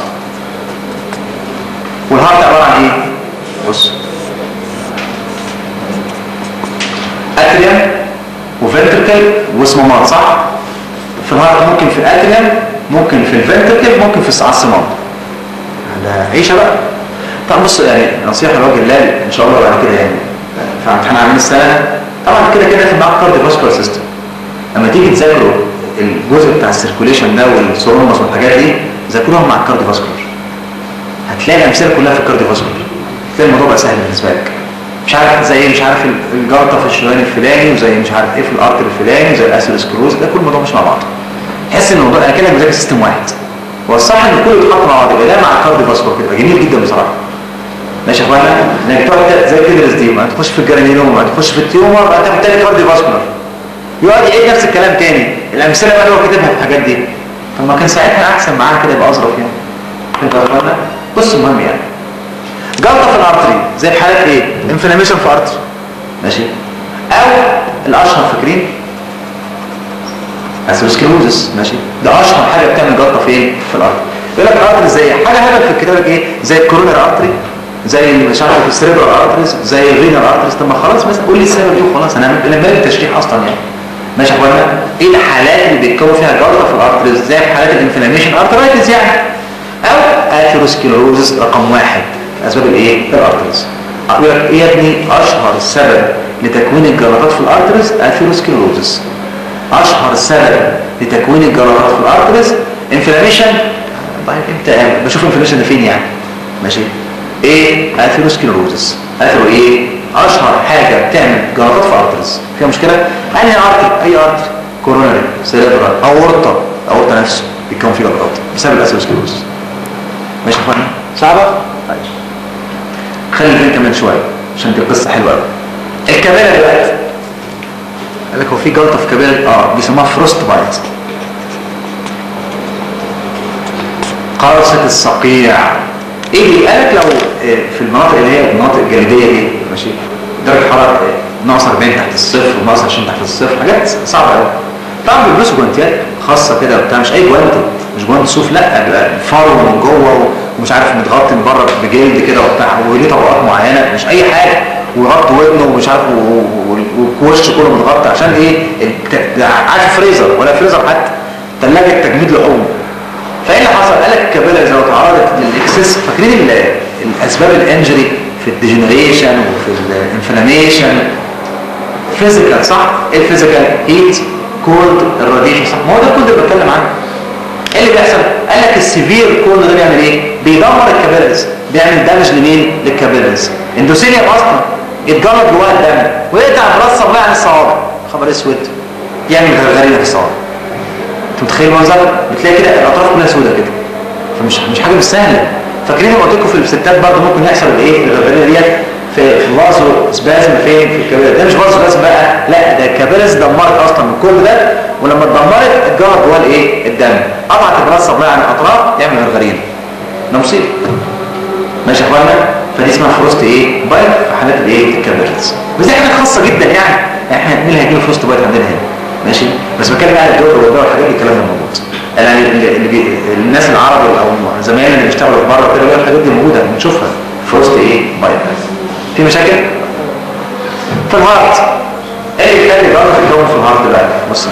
والهارت عباره عن ايه بص الفنتركل وصمامات صح في الهارت ممكن في الاتريوم ممكن في الفنتركل ممكن في على الصمام ده عيشه بقى طبعا بص يعني نصيحه لوجه الله ان شاء الله بعد كده يعني في امتحان عاملين السنه طبعا كده كده في معاك كارديو فاسكولار سيستم لما تيجي تذاكروا الجزء بتاع السيركوليشن ده والسورمبس والحاجات دي ذاكروها مع الكارديو فاسكولار هتلاقي الامثله كلها في الكارديو فاسكولار تلاقي الموضوع بقى سهل بالنسبه لك مش عارف زي مش عارف الجلطه في الشريان الفلاني وزي مش عارف ايه في الارتر الفلاني وزي الاسيروسكلوز ده كل الموضوع مش مع بعض تحس ان الموضوع انا كده بذاكر سيستم واحد هو الصح ان كله يتحط مع بعض يبقى ده مع الكارديو فاسكولار كده يبقى جميل جدا بصراحه ماشي يا اخوانا انك تقعد زي كده دي ما تخش في الجرانيلوما ما تخش في التيومر بعد كده تاني كارديو فاسكولار يقعد يعيد نفس الكلام تاني الامثله بقى اللي هو كاتبها في الحاجات دي طب ما كان ساعتها احسن معاه كده يبقى اظرف يعني فهمت يا اخوانا بص المهم يعني جلطه في الارتري زي في حالات ايه انفلاميشن في ارتري ماشي او الاشهر فاكرين اسيروسكلوزس ماشي ده اشهر حاجه بتعمل جلطه فين في الارتري يقول لك الارتري زي حاجه هبل في الكتاب لك ايه زي الكورونر ارتري زي مش عارف السريبرال ارتريز زي الرينال ارتريز طب ما خلاص بس قول لي السبب ايه وخلاص انا هعمل بالي التشريح اصلا يعني ماشي يا اخوانا ايه الحالات اللي بيتكون فيها جلطه في الارتريز زي في حالات الانفلاميشن ارترايتس يعني او اثيروسكلوزس رقم واحد اسباب الايه الارتريز اقول لك ايه يا ابني اشهر سبب لتكوين الجلطات في الارتريز اثيروسكلوزس اشهر سبب لتكوين الجلطات في الارتريز انفلاميشن طيب امتى بشوف انفلاميشن ده فين يعني ماشي ايه اثيروسكلروزس اثيرو ايه اشهر حاجه بتعمل جلطات في ارتريز فيها مشكله انهي ارتري اي ارتري كوروناري سيريبرال اورطه اورطه نفسه بيتكون فيه جلطات بسبب الاثيروسكلروزس ماشي يا اخوانا صعبه طيب خلي بالك كمان شويه عشان دي قصه حلوه قوي الكابيلا دلوقتي قال لك هو في جلطه في كابيلا اه بيسموها فروست بايت قرصه الصقيع ايه اللي قالك لو في المناطق اللي هي المناطق الجليديه دي ماشي درجه حراره ناقص 40 تحت الصفر وناقص 20 تحت الصفر حاجات صعبه قوي طبعا بيلبسوا جوانتيات خاصه كده وبتاع مش اي جوانت مش جوانت صوف لا بيبقى فرو من جوه ومش عارف متغطي من بره بجلد كده وبتاع وليه طبقات معينه مش اي حاجه ويغطي ودنه ومش عارف ووشه كله متغطي عشان ايه عارف فريزر ولا فريزر حتى ثلاجه تجميد لحوم فايه اللي حصل قال لك الكابيلا اذا تعرضت للاكسس فاكرين الاسباب الانجري في الديجنريشن وفي الانفلاميشن فيزيكال صح ايه الفيزيكال هيت كولد الراديشن صح ما هو ده كل اللي بتكلم عنه ايه اللي بيحصل قال لك السيفير كولد ده بيعمل ايه بيدمر الكابيلز بيعمل دامج لمين للكابيلز اندوثيليوم اصلا يتجلط جواه الدم ويقطع براس صباع عن الصوابع خبر اسود يعمل غرغرينه في الصوابع انت متخيل المنظر بتلاقي كده الاطراف كلها سوداء كده فمش مش حاجه مش سهله فاكرين لما قلت لكم في الستات برضه ممكن يحصل الايه الغرغرينه ديت في في فازو سبازم فين في الكبارس ده مش فازو سبازم بقى لا ده الكبارس دمرت اصلا من كل ده ولما اتدمرت اتجرد جواه الايه الدم قطعت الراس صباعي عن الاطراف يعمل غرغرينه ده مصيبه ماشي يا اخوانا فدي اسمها فروست ايه بايت في حالات الايه الكبارس بس دي حاجه خاصه جدا يعني احنا مين اللي هيجيب فروست بايت عندنا هنا ماشي بس بتكلم على الدول والدول والحاجات دي الكلام ده موجود يعني اللي بي... الناس العرب او زمايلنا اللي بيشتغلوا بره كده بيقولوا الحاجات دي موجوده بنشوفها فروست ايه بايت في مشاكل في الهارت ايه اللي يخلي الهارت يتكون في الهارت بقى بص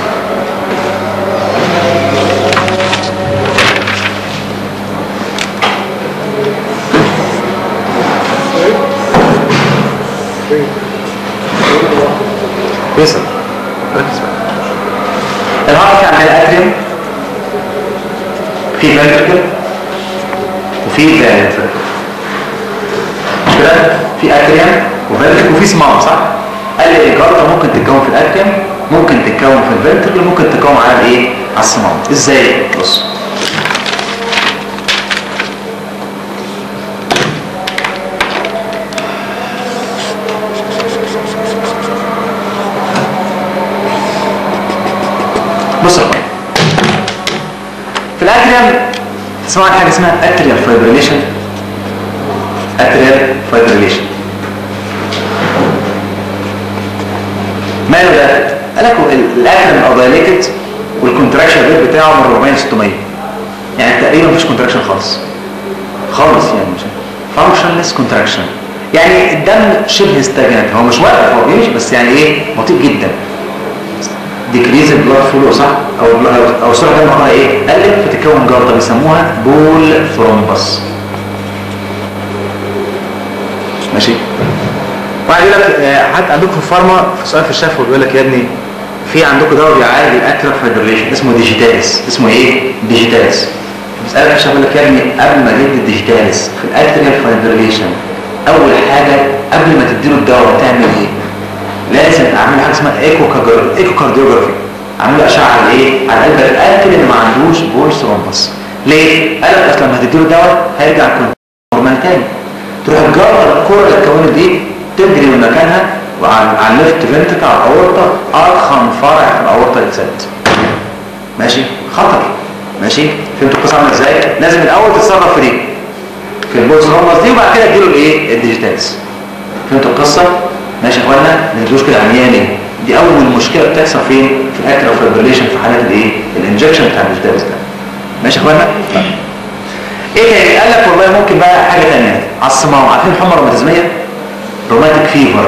بيصل ركز بقى الهارت في عندنا الاتريوم في فنتركل وفي فنتركل مش كده في اتريوم وفنتركل وفي صمام صح قال لي الجلطه ممكن تتكون في الاتريوم ممكن تتكون في الفنتركل ممكن تتكون على الايه على الصمام ازاي بص بص يا اخويا في الاتريوم تسمعوا عن حاجه اسمها اتريال فايبريليشن اتريال فايبريليشن ماله ده؟ قال لك الاتريوم او دايليتد والكونتراكشن ريت بتاعه من 400 ل 600 يعني تقريبا مفيش كونتراكشن خالص خالص يعني مش فانكشنلس كونتراكشن يعني الدم شبه استجنت هو مش واقف هو بيمشي بس يعني ايه بطيء جدا ديكريز البلاد فلو صح او او- او سرعه الدم مقدارها ايه قلت فتتكون جلطه بيسموها بول ثرومبس ماشي واحد يقول لك آه، حتى عندكم في الفارما في سؤال في الشفوي بيقول لك يا ابني في عندكم دواء بيعالج الاكترا فايبريليشن اسمه ديجيتاليس اسمه ايه ديجيتاليس بسألك في الشفوي يقول لك يا ابني قبل ما تدي الديجيتاليس في الاكتريال فايبريليشن اول حاجه قبل ما تديله الدواء تعمل ايه لازم اعمل حاجه اسمها ايكو كارديو ايكو كارديوجرافي اعمل له اشعه على ايه على القلب اتاكد ان ما عندوش بول ثرومبس ليه قال لك اصل لما هتديله الدواء هيرجع نورمال تاني تروح الجلطه الكره اللي اتكونت دي تجري من مكانها وعلى على الليفت فنتك على الاورطه اضخم فرع في الاورطه يتسد ماشي خطر ماشي فهمتوا القصه عامله ازاي لازم الاول تتصرف في دي في البولس رومبس دي وبعد كده اديله الايه الديجيتالز فهمتوا القصه ماشي يا اخوانا ما تدوش كده عمياني دي اول مشكله بتحصل فين في الاكل او فايبريليشن في حالات الايه الانجكشن بتاع الديجيتالز ده ماشي يا اخوانا طيب. ايه تاني قال لك والله ممكن بقى حاجه ثانيه على الصمام عارفين الحمى الروماتيزميه روماتيك فيفر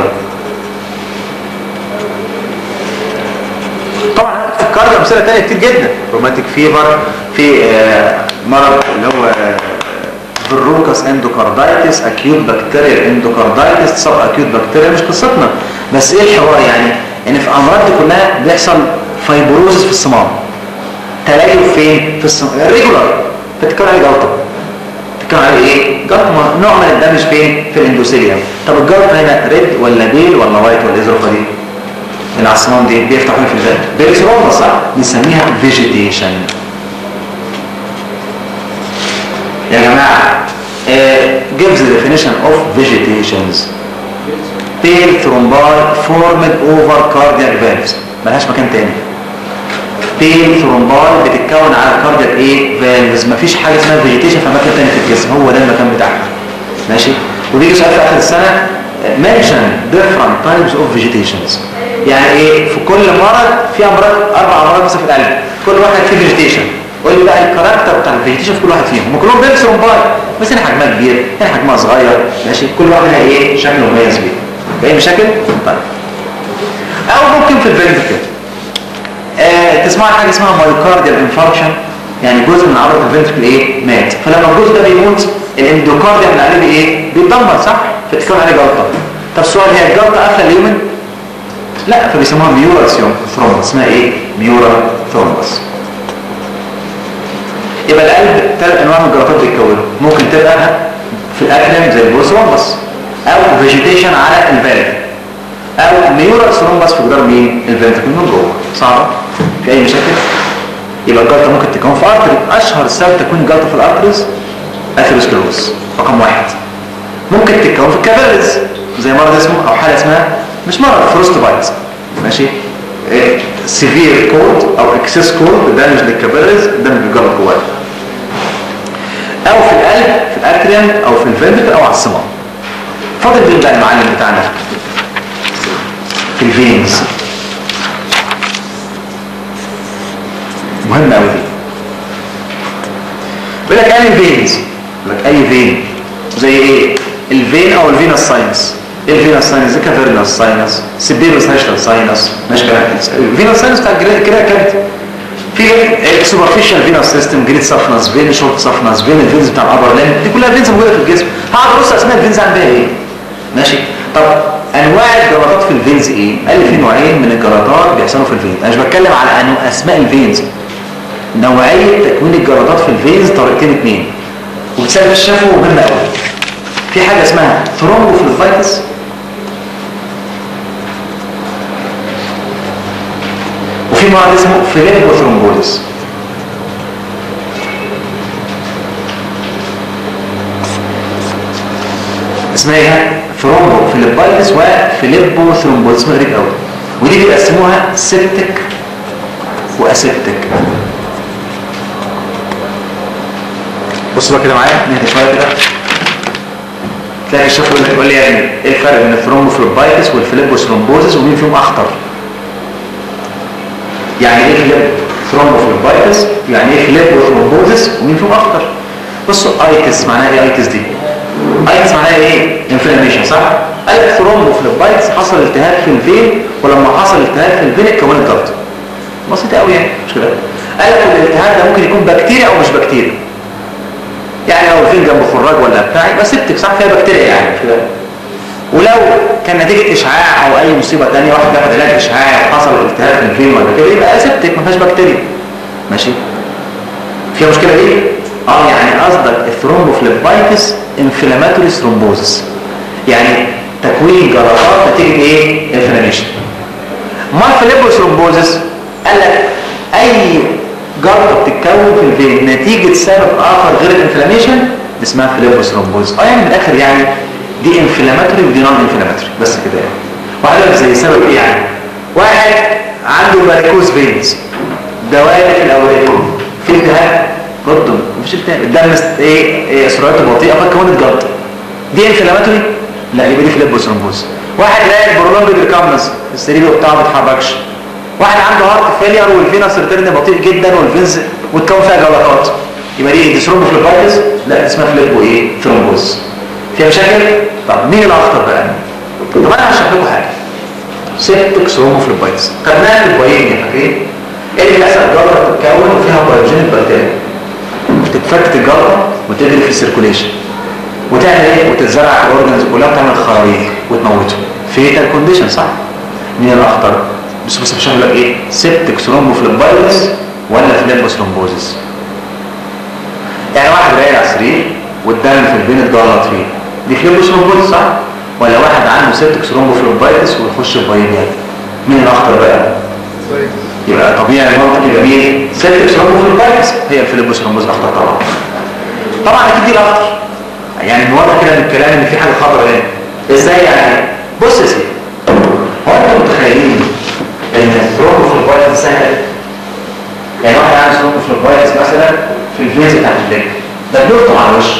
طبعا فكرت امثله ثانيه كتير جدا روماتيك فيفر في آه، مرض اللي هو فيروكاس اندوكاردايتس اكيوت بكتيريال اندوكاردايتس سب اكيوت بكتيريا مش قصتنا بس ايه الحوار يعني ان في امراض دي كلها بيحصل فايبروزس في الصمام تليف فين في الصمام ريجولار بتتكلم عليه جلطه بتتكلم عليه ايه جلطه ما- نوع من الدمج فين في الاندوثيليوم طب الجلطه هنا ريد ولا بيل ولا وايت ولا ايه ظروفها دي اللي على الصمام دي بيفتح فين في الفات بيرسروما صح بنسميها فيجيتيشن يا جماعه uh, gives the definition of vegetations pale thrombi formed over cardiac valves ملهاش مكان تاني بيل ثرومباي بتتكون على كاردياك ايه فالفز مفيش حاجه اسمها فيجيتيشن في مكان تاني في الجسم هو ده المكان بتاعها ماشي وبيجي سؤال في اخر السنه mention different types of vegetations يعني ايه في كل مرض في امراض اربع امراض مثلا في القلب كل واحد فيه فيجيتيشن قول لي بقى الكاركتر بتاع الفيجيتيشن في كل واحد فيهم هم كلهم بيل ثرومباي بس هنا حجمها كبير هنا حجمها صغير ماشي كل واحد لها ايه شكل مميز بيه اي مشاكل طيب او ممكن في الفنتركل آه تسمع عن حاجه اسمها مايوكارديال انفاركشن يعني جزء من عضله الفنتركل ايه مات فلما الجزء ده بيموت الاندوكارديا من عليه ايه بيتدمر صح فتتكون عليه جلطه طب السؤال هي الجلطه قافله اليومن لا فبيسموها ميورال ثرومبس اسمها ايه ميورال ثرومبس يبقى القلب ثلاث انواع من الجلطات بيتكونوا ممكن تبقى في الاكرم زي البروثرومبس او فيجيتيشن على الفالف او ميورال ثرومبس في جدار مين الفنتركل من جوه صعبه في اي مشاكل يبقى الجلطه ممكن تكون في ارتري اشهر سبب تكون الجلطه في الارتريز اثيروسكلوز رقم واحد ممكن تتكون في الكابيلز زي مرض اسمه او حاله اسمها مش مرض فروست بايت ماشي سيفير كولد او اكسس كولد دامج للكابيلز دامج الجلط جواه او في القلب في الاكريم او في الفنتركل او على الصمام فاضل مين بقى المعلم بتاعنا في الفينز مهم قوي دي بيقول لك اي فينز بيقول لك اي فين زي ايه الفين او الفينس ساينس ايه الفينس ساينس زي كافيرنس ساينس سيبيروس هاشل ساينس ماشي كده الفينس ساينس بتاع الجلد كده كانت في سوبرفيشال فينس سيستم جريد سفنس فين شورت سفنس فين الفينز بتاع الابر لين دي كلها فينز موجوده في الجسم هقعد ابص اسماء الفينز عندها ايه ماشي طب انواع الجلطات في الفينز ايه قال لي في نوعين من الجلطات بيحصلوا في الفينز انا مش بتكلم على انواع اسماء الفينز نوعيه تكوين الجلطات في الفينز طريقتين اثنين وبتسبب الشفوي مهمه قوي في حاجه اسمها ثرومبوفلوفايتس وفي مرض اسمه فيليبوثرومبوزس اسمها ايه ثرومبو فيليبايتس وفيليبو ثرومبوزس اسمها غريب قوي ودي بيقسموها سيبتك واسيبتك بصوا بقى كده معايا نهدى شويه كده تلاقي الشيخ يقول لك يقول لي يا ابني ايه الفرق بين الثرومبوفلوبايتس والفيليبوثرومبوزس ومين فيهم اخطر يعني ايه فيليب ثرومبوفلوبايتس يعني ايه فيليبوثرومبوزس ومين فيهم اخطر بصوا ايتس معناها ايه ايتس دي ايتس معناها ايه انفلاميشن صح قال لك ثرومبوفلوبايتس حصل التهاب في الفين ولما حصل التهاب في الفين اتكونت جلطه بسيطه قوي يعني مش كده قال لك الالتهاب ده ممكن يكون بكتيريا او مش بكتيريا يعني لو فين جنب خراج ولا بتاع يبقى سبتك صح فيها بكتيريا يعني مش كده ولو كان نتيجه اشعاع او اي مصيبه ثانيه واحد بياخد علاج اشعاع وحصل التهاب في الفين ولا كده يبقى سبتك ما فيهاش بكتيريا ماشي فيها مشكله دي اه يعني قصدك الثرومبوفليبايتس انفلاماتوري ثرومبوزس يعني تكوين جلطات نتيجه ايه انفلاميشن ما الفليبوثرومبوزس قال لك اي جلطه بتتكون في الفين نتيجه سبب اخر غير الانفلاميشن اسمها فليبوثرومبوزس اه يعني من الاخر يعني دي انفلاماتوري ودي نون انفلاماتوري بس كده يعني واحد يقول لك زي سبب ايه يعني واحد عنده ماريكوز فينز دوالي في الاوراق في التهاب برضه مفيش التهاب الدم است- ايه ايه سرعته بطيئه فكونت جلطه دي انفلاماتوري لا يبقى دي فليبوثرومبوز واحد لاقي برولونج ريكامنس السرير بتاعه ما بيتحركش واحد عنده هارت فيلير والفينس ريتيرن بطيء جدا والفينز وتكون فيها جلطات يبقى دي دي ثرومبوفليبايتس لا دي اسمها فليبو ايه ثرومبوز فيها مشاكل طب مين الاخطر بقى طب انا هشرح لكم حاجه سيبتك ثرومبوفليبايتس خدناها في البايين فاكرين ايه اللي بيحصل جلطه بتتكون وفيها بايوجينيك بكتيريا تتفتت الجلطه وتجري في السيركوليشن وتعمل ايه وتتزرع في الاورجنز كلها وتعمل خراريج وتموته فيتال كونديشن صح مين الاخطر بس بس مش هقول لك ايه سيبتك ثرومبوفليبايتس ولا فليبوثرومبوزس يعني واحد رايق على السرير والدم في البين اتجلط فيه دي فليبوثرومبوزس صح ولا واحد عنده سيبتك ثرومبوفليبايتس ويخش في باينيات مين الاخطر بقى يبقى طبيعي المنطق يبقى مين سيبتك ثرومبوفليبايتس هي الفليبوثرومبوز اخطر طبعا طبعا اكيد دي الاخطر يعني من واضح كده من الكلام ان في حاجه خطر هنا ازاي يعني بص يا سيدي هو انتوا متخيلين ان الثرومبوفليبايتس سهل يعني واحد عنده ثرومبوفليبايتس مثلا في الفيز بتاعت الليج ده بيقطع على الوش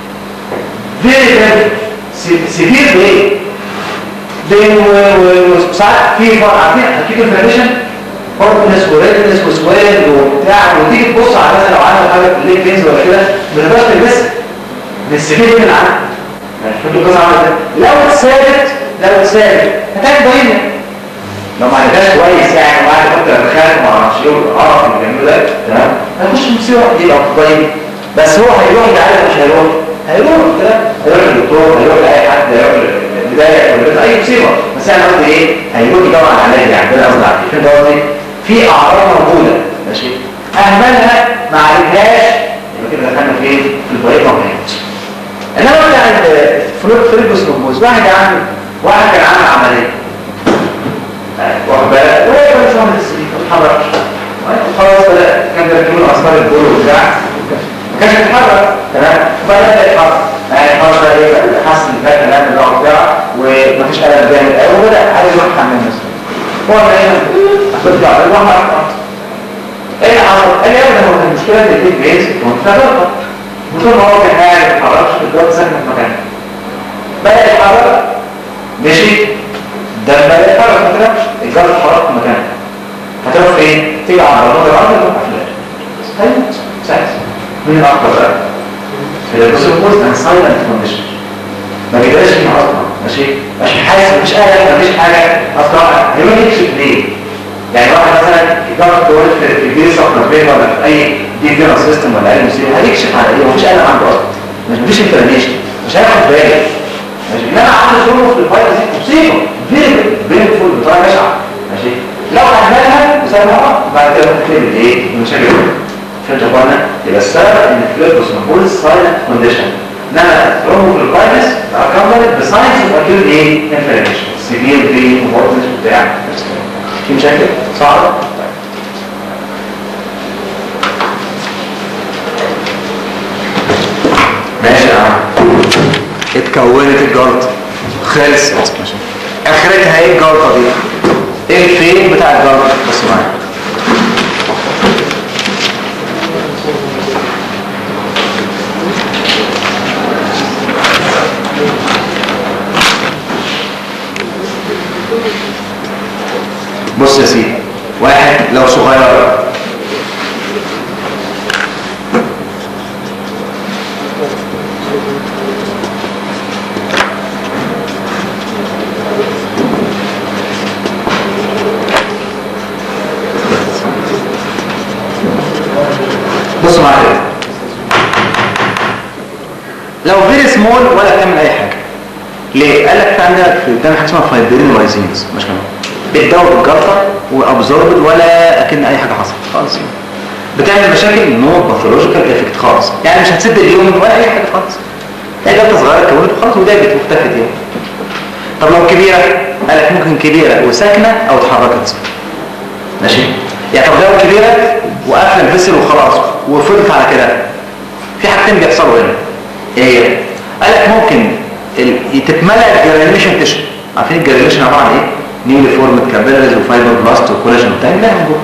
فيري فيري سيفير بايه؟ بين وساعات في فرق عارفين اكيد الفريشن هورتنس وريدنس وسويل وبتاع وتيجي تبص على مثلا لو عنده حاجه في الليج فينز ولا كده ما تقدرش تلبسها من السفير من عنده شفتوا القصه عامله ازاي لو اتثابت لو اتثابت هتاك باينه لو ما عندهاش كويس يعني وقاعد يحط الرخام وما اعرفش ايه والقرف اللي بيعملوه ده تمام هيخش في مصيبه دي لو باين بس هو هيروح يعالج مش هيروح هيروح كده هيروح للدكتور هيروح لاي حد هيروح لبدايه ولا اي مصيبه بس انا قصدي ايه هيروح يدور على علاج يعني ده قصدي عليه فين قصدي في اعراض موجوده ماشي اهملها ما عالجهاش يبقى كده دخلنا فين في البريق ومهمت انما بتاع الفلوت فيلبس نوموز واحد عنده واحد كان عامل عمليه واخد بالك وهي مش عامل السرير ما اتحركش خلاص بدا كان بيركبوا الاسمار البول وبتاع ما كانش بيتحرك تمام فبدا يتحرك يعني خلاص بقى ايه حس ان ده كلام اللي هو بتاع ومفيش الم جامد قوي وبدا عايز يروح يحمل نفسه هو ما هنا بيطلع يروح على ايه اللي حصل؟ قال لي ابدا هو المشكله ان البيت بينزل كنت فاكرها وطول ما هو في حاجه ما اتحركش الجو ساكن في مكانه بدا يتحرك مشي ده بدا يتحرك ما تنامش الجو اتحرك في مكانه هتروح فين؟ تيجي على البلوط الارض تروح فلاش هيموت ساعتها مين الاكتر بقى؟ بص البوست ان سايلنت كونديشن ما بيجراش فيه اصلا ماشي مش حاسس مفيش اي مفيش حاجه اصلا هيروح يكشف ليه؟ يعني واحد مثلا يجرب تقول في في الجيش او في ولا في اي دي فيرا سيستم ولا اي مصيبه هيكشف على ايه مفيش الم عنده اصلا مش مفيش انفلاميشن مش هياخد باله ماشي انما عنده ظروف في الفيروس دي مصيبه فيري فيري فول بطريقه بشعه ماشي لو عملها وسابها بعد كده ممكن ايه المشاكل فهمت يا اخوانا يبقى السبب ان الفليبوس مقبول سايلنت كونديشن انما ثرومبو في الفيروس اكملت بساينس اوف اكيوت ايه انفلاميشن سيفير بين وورتنس بتاع في مشاكل صعبه ماشي يا عم اتكونت الجلطه خلصت ماشي اخرتها ايه الجلطه دي ايه الفين بتاع الجلطه بص معايا بص يا سيدي واحد لو صغير مول ولا بتعمل اي حاجه ليه قال لك في عندك في قدام حاجه اسمها فايبرين لايزينز مش كده بتدور بالجلطه وابزوربد ولا اكن اي حاجه حصلت خالص يعني. بتعمل مشاكل نو باثولوجيكال افكت خالص يعني مش هتسد اليوم ولا اي حاجه خالص هي جلطه صغيره اتكونت وخلاص ودابت واختفت يعني طب لو كبيره قال لك ممكن كبيره وساكنه او اتحركت ماشي يعني طب لو كبيره وقافله الفيسل وخلاص وفضلت على كده في حاجتين بيحصلوا هنا ايه هي؟ قال لك ممكن ال- تتملى الجرانيشن تشو عارفين الجرانيشن عباره عن ايه نيولي فورمد كابيلاريز وفايبر بلاست وكولاجين وبتاع ده موجود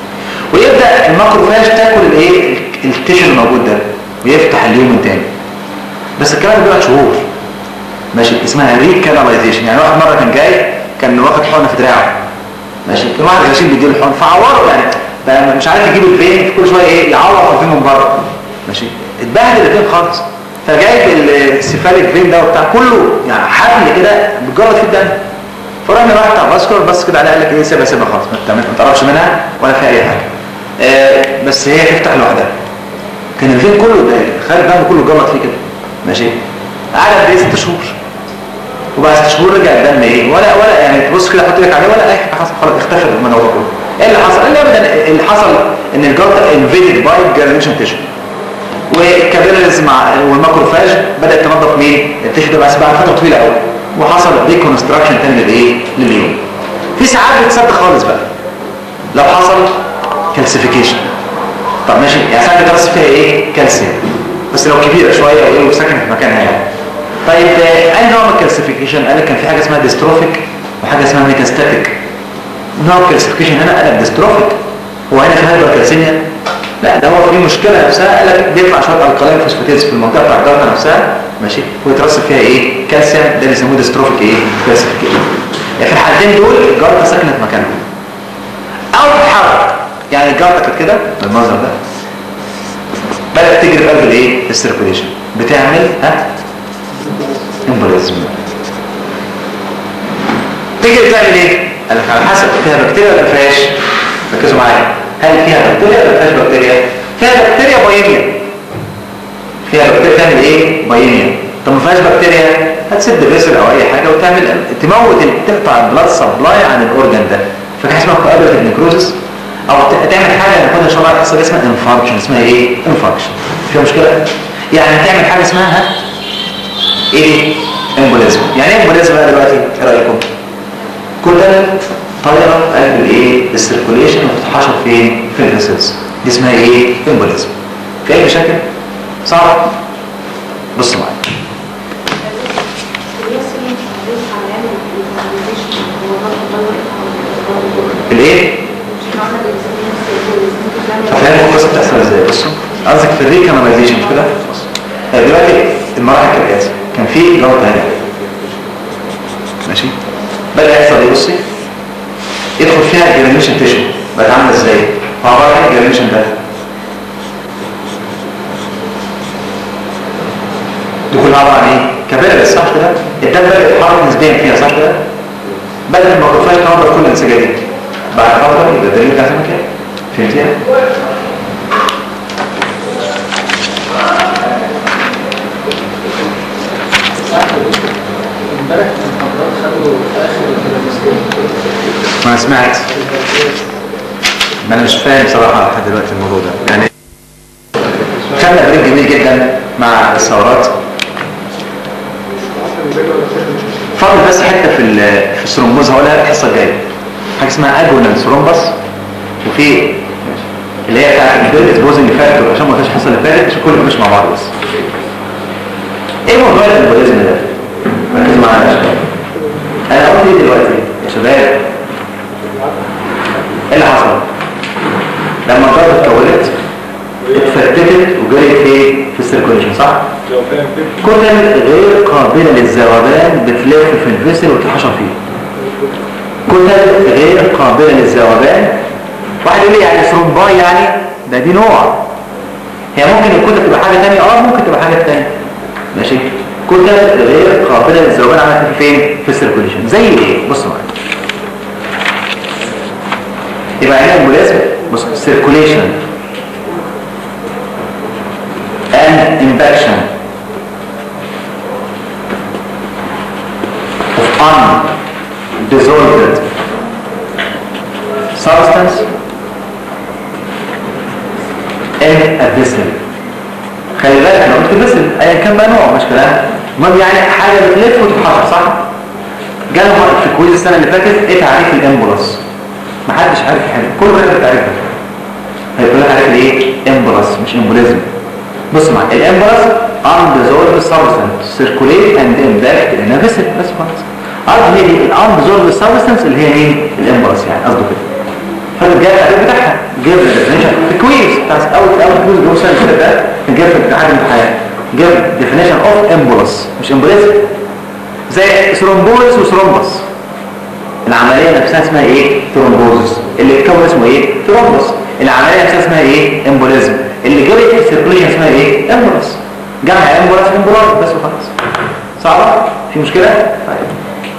ويبدا الماكروفاج تاكل الايه التيشو الموجود ده ويفتح اليوم تاني بس الكلام ده بيقعد شهور ماشي اسمها ريكاناليزيشن يعني واحد مره كان جاي كان واخد حقنه في دراعه ماشي كان واحد غشيم بيديله الحقن فعوره يعني بقى مش عارف يجيب الفين كل شويه ايه يعور في الفين من بره ماشي اتبهدل الفين خالص فجايب السيفاليك فين ده وبتاع كله يعني حبل كده بتجرد في الدم فراح راح بتاع فاسكولار بس كده عليه قال لك ايه سيبها سيبها خالص ما تعمل- ما تقربش منها ولا فيها اي حاجه آه بس هي تفتح لوحدها كان الفين كله ده خارج دم كله جرد فيه كده ماشي قعد قد ايه ست شهور وبعد ست شهور رجع الدم ايه ولا ولا يعني تبص كده حط لك عليه ولا اي حاجه حصل خلاص اختفى المنوره كله ايه اللي حصل؟ قال لي ابدا اللي حصل ان الجلطه انفيدد باي جرانيشن تيشو والكابيلاريز مع والماكروفاج بدات تنظف مين؟ التيشو ده بس بعد فتره طويله قوي وحصل ريكونستراكشن تاني للايه؟ لليوم في ساعات بتصدق خالص بقى لو حصل كالسيفيكيشن طب ماشي يعني ساعات بترسب فيها ايه؟ كالسيوم بس لو كبيره شويه وايه وساكنه في مكانها يعني طيب آه، اي نوع من الكالسيفيكيشن قال لك كان في حاجه اسمها ديستروفيك وحاجه اسمها ميتاستاتيك نوع الكالسيفيكيشن هنا قلب ديستروفيك هو هنا في هايبركالسيميا لا ده هو في مشكله نفسها قال لك بيطلع شويه الكالين فوسفاتيز في المنطقه بتاع الجلطه نفسها ماشي ويترسب فيها ايه كالسيوم ده اللي يسموه ديستروفيك ايه كالسيفيكيشن يعني في الحالتين دول الجلطه سكنت مكانها او تتحرك يعني الجلطه كانت كده بالمنظر ده بدات تجري في قلب الايه السيركوليشن بتعمل ها امبوليزم تيجي تعمل ايه قال لك على حسب فيها بكتيريا ولا ما فيهاش ركزوا معايا هل فيها بكتيريا ولا ما فيهاش بكتيريا فيها بكتيريا بايميا فيها بكتيريا تعمل ايه بايميا طب ما فيهاش بكتيريا هتسد فيسل او اي حاجه وتعمل تموت تقطع البلاد سبلاي عن الاورجن ده فكان اسمها كوابيلتيف نيكروزس او ت- تعمل حاجه ناخدها ان شاء الله يحصل اسمها انفاركشن اسمها ايه انفاركشن فيها مشكله يعني تعمل حاجه اسمها ها؟ ايه امبوليزم يعني ايه امبوليزم بقى دلوقتي ايه رايكم كلها طايره في قلب الايه السيركوليشن وتتحشر فين في الفيسلز دي اسمها ايه امبوليزم في اي مشاكل صعب بصوا معايا الايه فاهم القصه بتحصل ازاي بصوا قصدك في الريكاناليزيشن مش كده بص. طيب دلوقتي المراحل كالاتي كان في جلطه هنا ماشي بدا يحصل ايه بصي يدخل فيها الجرانيشن تيشو بقت عامله ازاي هو عباره عن الجرانيشن ده دي كلها عباره عن ايه كبارس صح كده الدم بدا يتحرك نسبيا فيها صح كده بدأ الميكروفاج تنظر كل الانسجه دي بعد فتره يبقى الدليل بتاع مكان فهمتيها؟ امبارح المحاضرات خدوا في اخر التلفزيون ما أنا سمعت ما انا مش فاهم صراحه لحد دلوقتي الموضوع ده يعني خدنا بريك جميل جدا مع الثورات فاضل بس حته في ال- في الثرومبوز هقولها الحصه الجايه حاجه اسمها اجونال ثرومبس وفي اللي هي بتاعت البيرد بوزنج فاكتور عشان ما كانش الحصه اللي فاتت عشان كله مش مع بعض بس ايه موضوع الامبوليزم ده؟ ركزوا معايا يا شباب انا قلت ايه دلوقتي يا شباب ايه اللي حصل لما الجرة اتكونت اتفتتت وجريت ايه في السيركوليشن صح لو فاهم كده كتل غير قابلة للذوبان بتلف في الفيسل وتتحشر فيه كتل غير قابلة للذوبان واحد يقول لي يعني ثرومباي يعني ده دي نوع هي ممكن الكتل تبقى حاجة تانية اه ممكن تبقى حاجة تانية ماشي كتل غير قابلة للذوبان عملت فين في السيركوليشن زي ايه بصوا معايا يبقى هنا الملازمة بص circulation and impaction undissolved substance in a vessel خلي بالك انا قلت vessel ايا كان بقى نوع مش كلام المهم يعني حاجه بتلف وتتحرك صح جالهم في كويز السنه اللي فاتت ايه تعريف الامبولس محدش عارف يحل كل واحد بتعرفها هيقول لك عارف ايه امبولس مش امبوليزم بص معايا الامبولس undissolved substance circulate and impact in a vessel بس خلاص قصدي هي دي undissolved substance اللي هي مين الامبولس يعني قصده كده فانا جاي التعريف بتاعها جاب الديفينيشن في كويز بتاع اول اول كويز جوه السنه اللي فاتت ده كان جاب في امتحان الامتحان جاب ديفينيشن اوف امبولس مش امبوليزم زي ثرومبوزس وثرومبس العملية نفسها اسمها ايه؟ ثرومبوزس اللي اتكون اسمه ايه؟ ثرومبس العملية نفسها اسمها ايه؟ امبوليزم اللي جابت السيركوليشن اسمها ايه؟ امبولس جمع امبولس امبولايز بس وخلاص صعبة؟ في مشكلة؟ طيب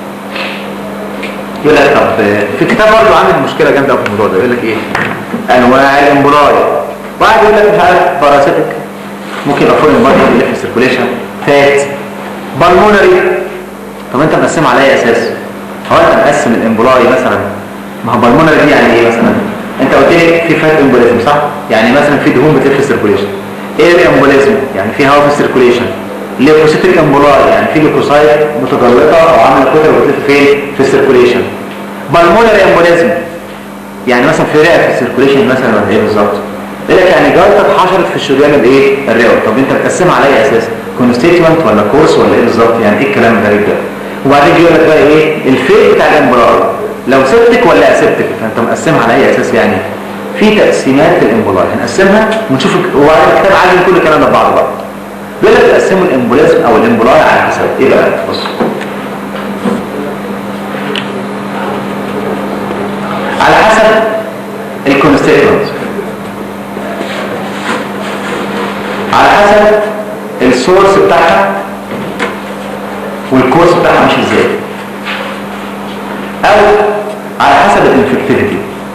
يقول لك طب في كتاب برضه عامل مشكلة جامدة في الموضوع ده يقول لك ايه؟ انواع الامبولاي واحد يقول لك مش عارف باراسيتك ممكن يبقى فول امباري اللي في السيركوليشن فات بالمونري طب انت مقسم على اي اساس؟ هو انت مقسم الامبولاي مثلا ما هو بالمونري دي يعني ايه مثلا انت قلت لي في فات امبوليزم صح يعني مثلا في دهون بتلف في السيركوليشن ايه الامبوليزم يعني في هواء في السيركوليشن ليكوسيتيك امبولاي يعني في ليكوسايت متجلطه او عامله كتله بتلف فين في السيركوليشن بالمونري امبوليزم يعني مثلا في رئه في السيركوليشن مثلا ولا ايه بالظبط يقول لك يعني جلطه اتحشرت في الشريان الايه الرئوي طب انت بتقسمها على اي اساس كونستيتوينت ولا كورس ولا ايه بالظبط يعني ايه الكلام الغريب ده وبعدين يقول لك بقى ايه الفيل بتاع الامبولاي لو سبتك ولا اسبتك فانت مقسمها على اي اساس يعني في تقسيمات للامبولاي هنقسمها ونشوف وبعد الكتاب عالم كل الكلام ده ببعض بقى بيقول لك تقسموا الامبوليزم او الامبولاي على حسب ايه بقى بص على حسب الكونستيتوينت على حسب السورس بتاعها والكورس بتاعها ماشي ازاي او على حسب الانفكتيفيتي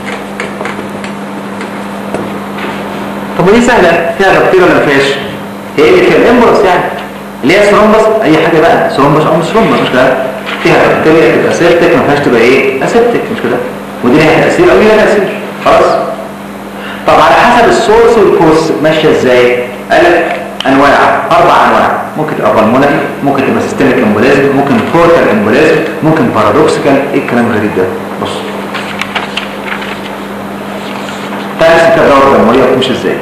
طب ودي سهله فيها تفكير ولا ما فيهاش هي اللي فيها الامبولس يعني اللي هي ثرومبس اي حاجه بقى ثرومبس او مش ثرومبس مش كده فيها بكتيريا تبقى سيرتك ما فيهاش تبقى ايه اسيبتك مش كده ودي ليها تاثير او ليها تاثير خلاص طب على حسب السورس والكورس ماشيه ازاي قال لك انواع اربع انواع ممكن تبقى بالمونري ممكن تبقى سيستميك امبوليزم ممكن بورتال امبوليزم ممكن بارادوكسيكال ايه الكلام الغريب ده بص تعالى نمسك الدوره الدمويه بتمشي ازاي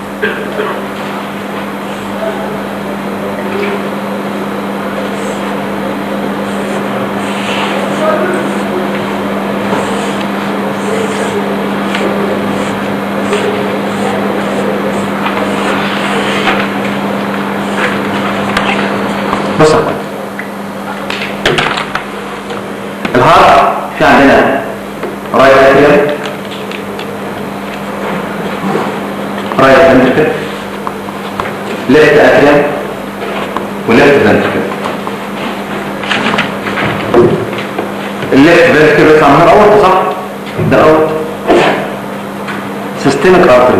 بص يا اخوان الهارت في عندنا رايت اتريال رايت فنتركل ليفت اتريال وليفت فنتركل الليفت فنتركل بيطلع من الاورطه صح ده الاورطه سيستميك ارتري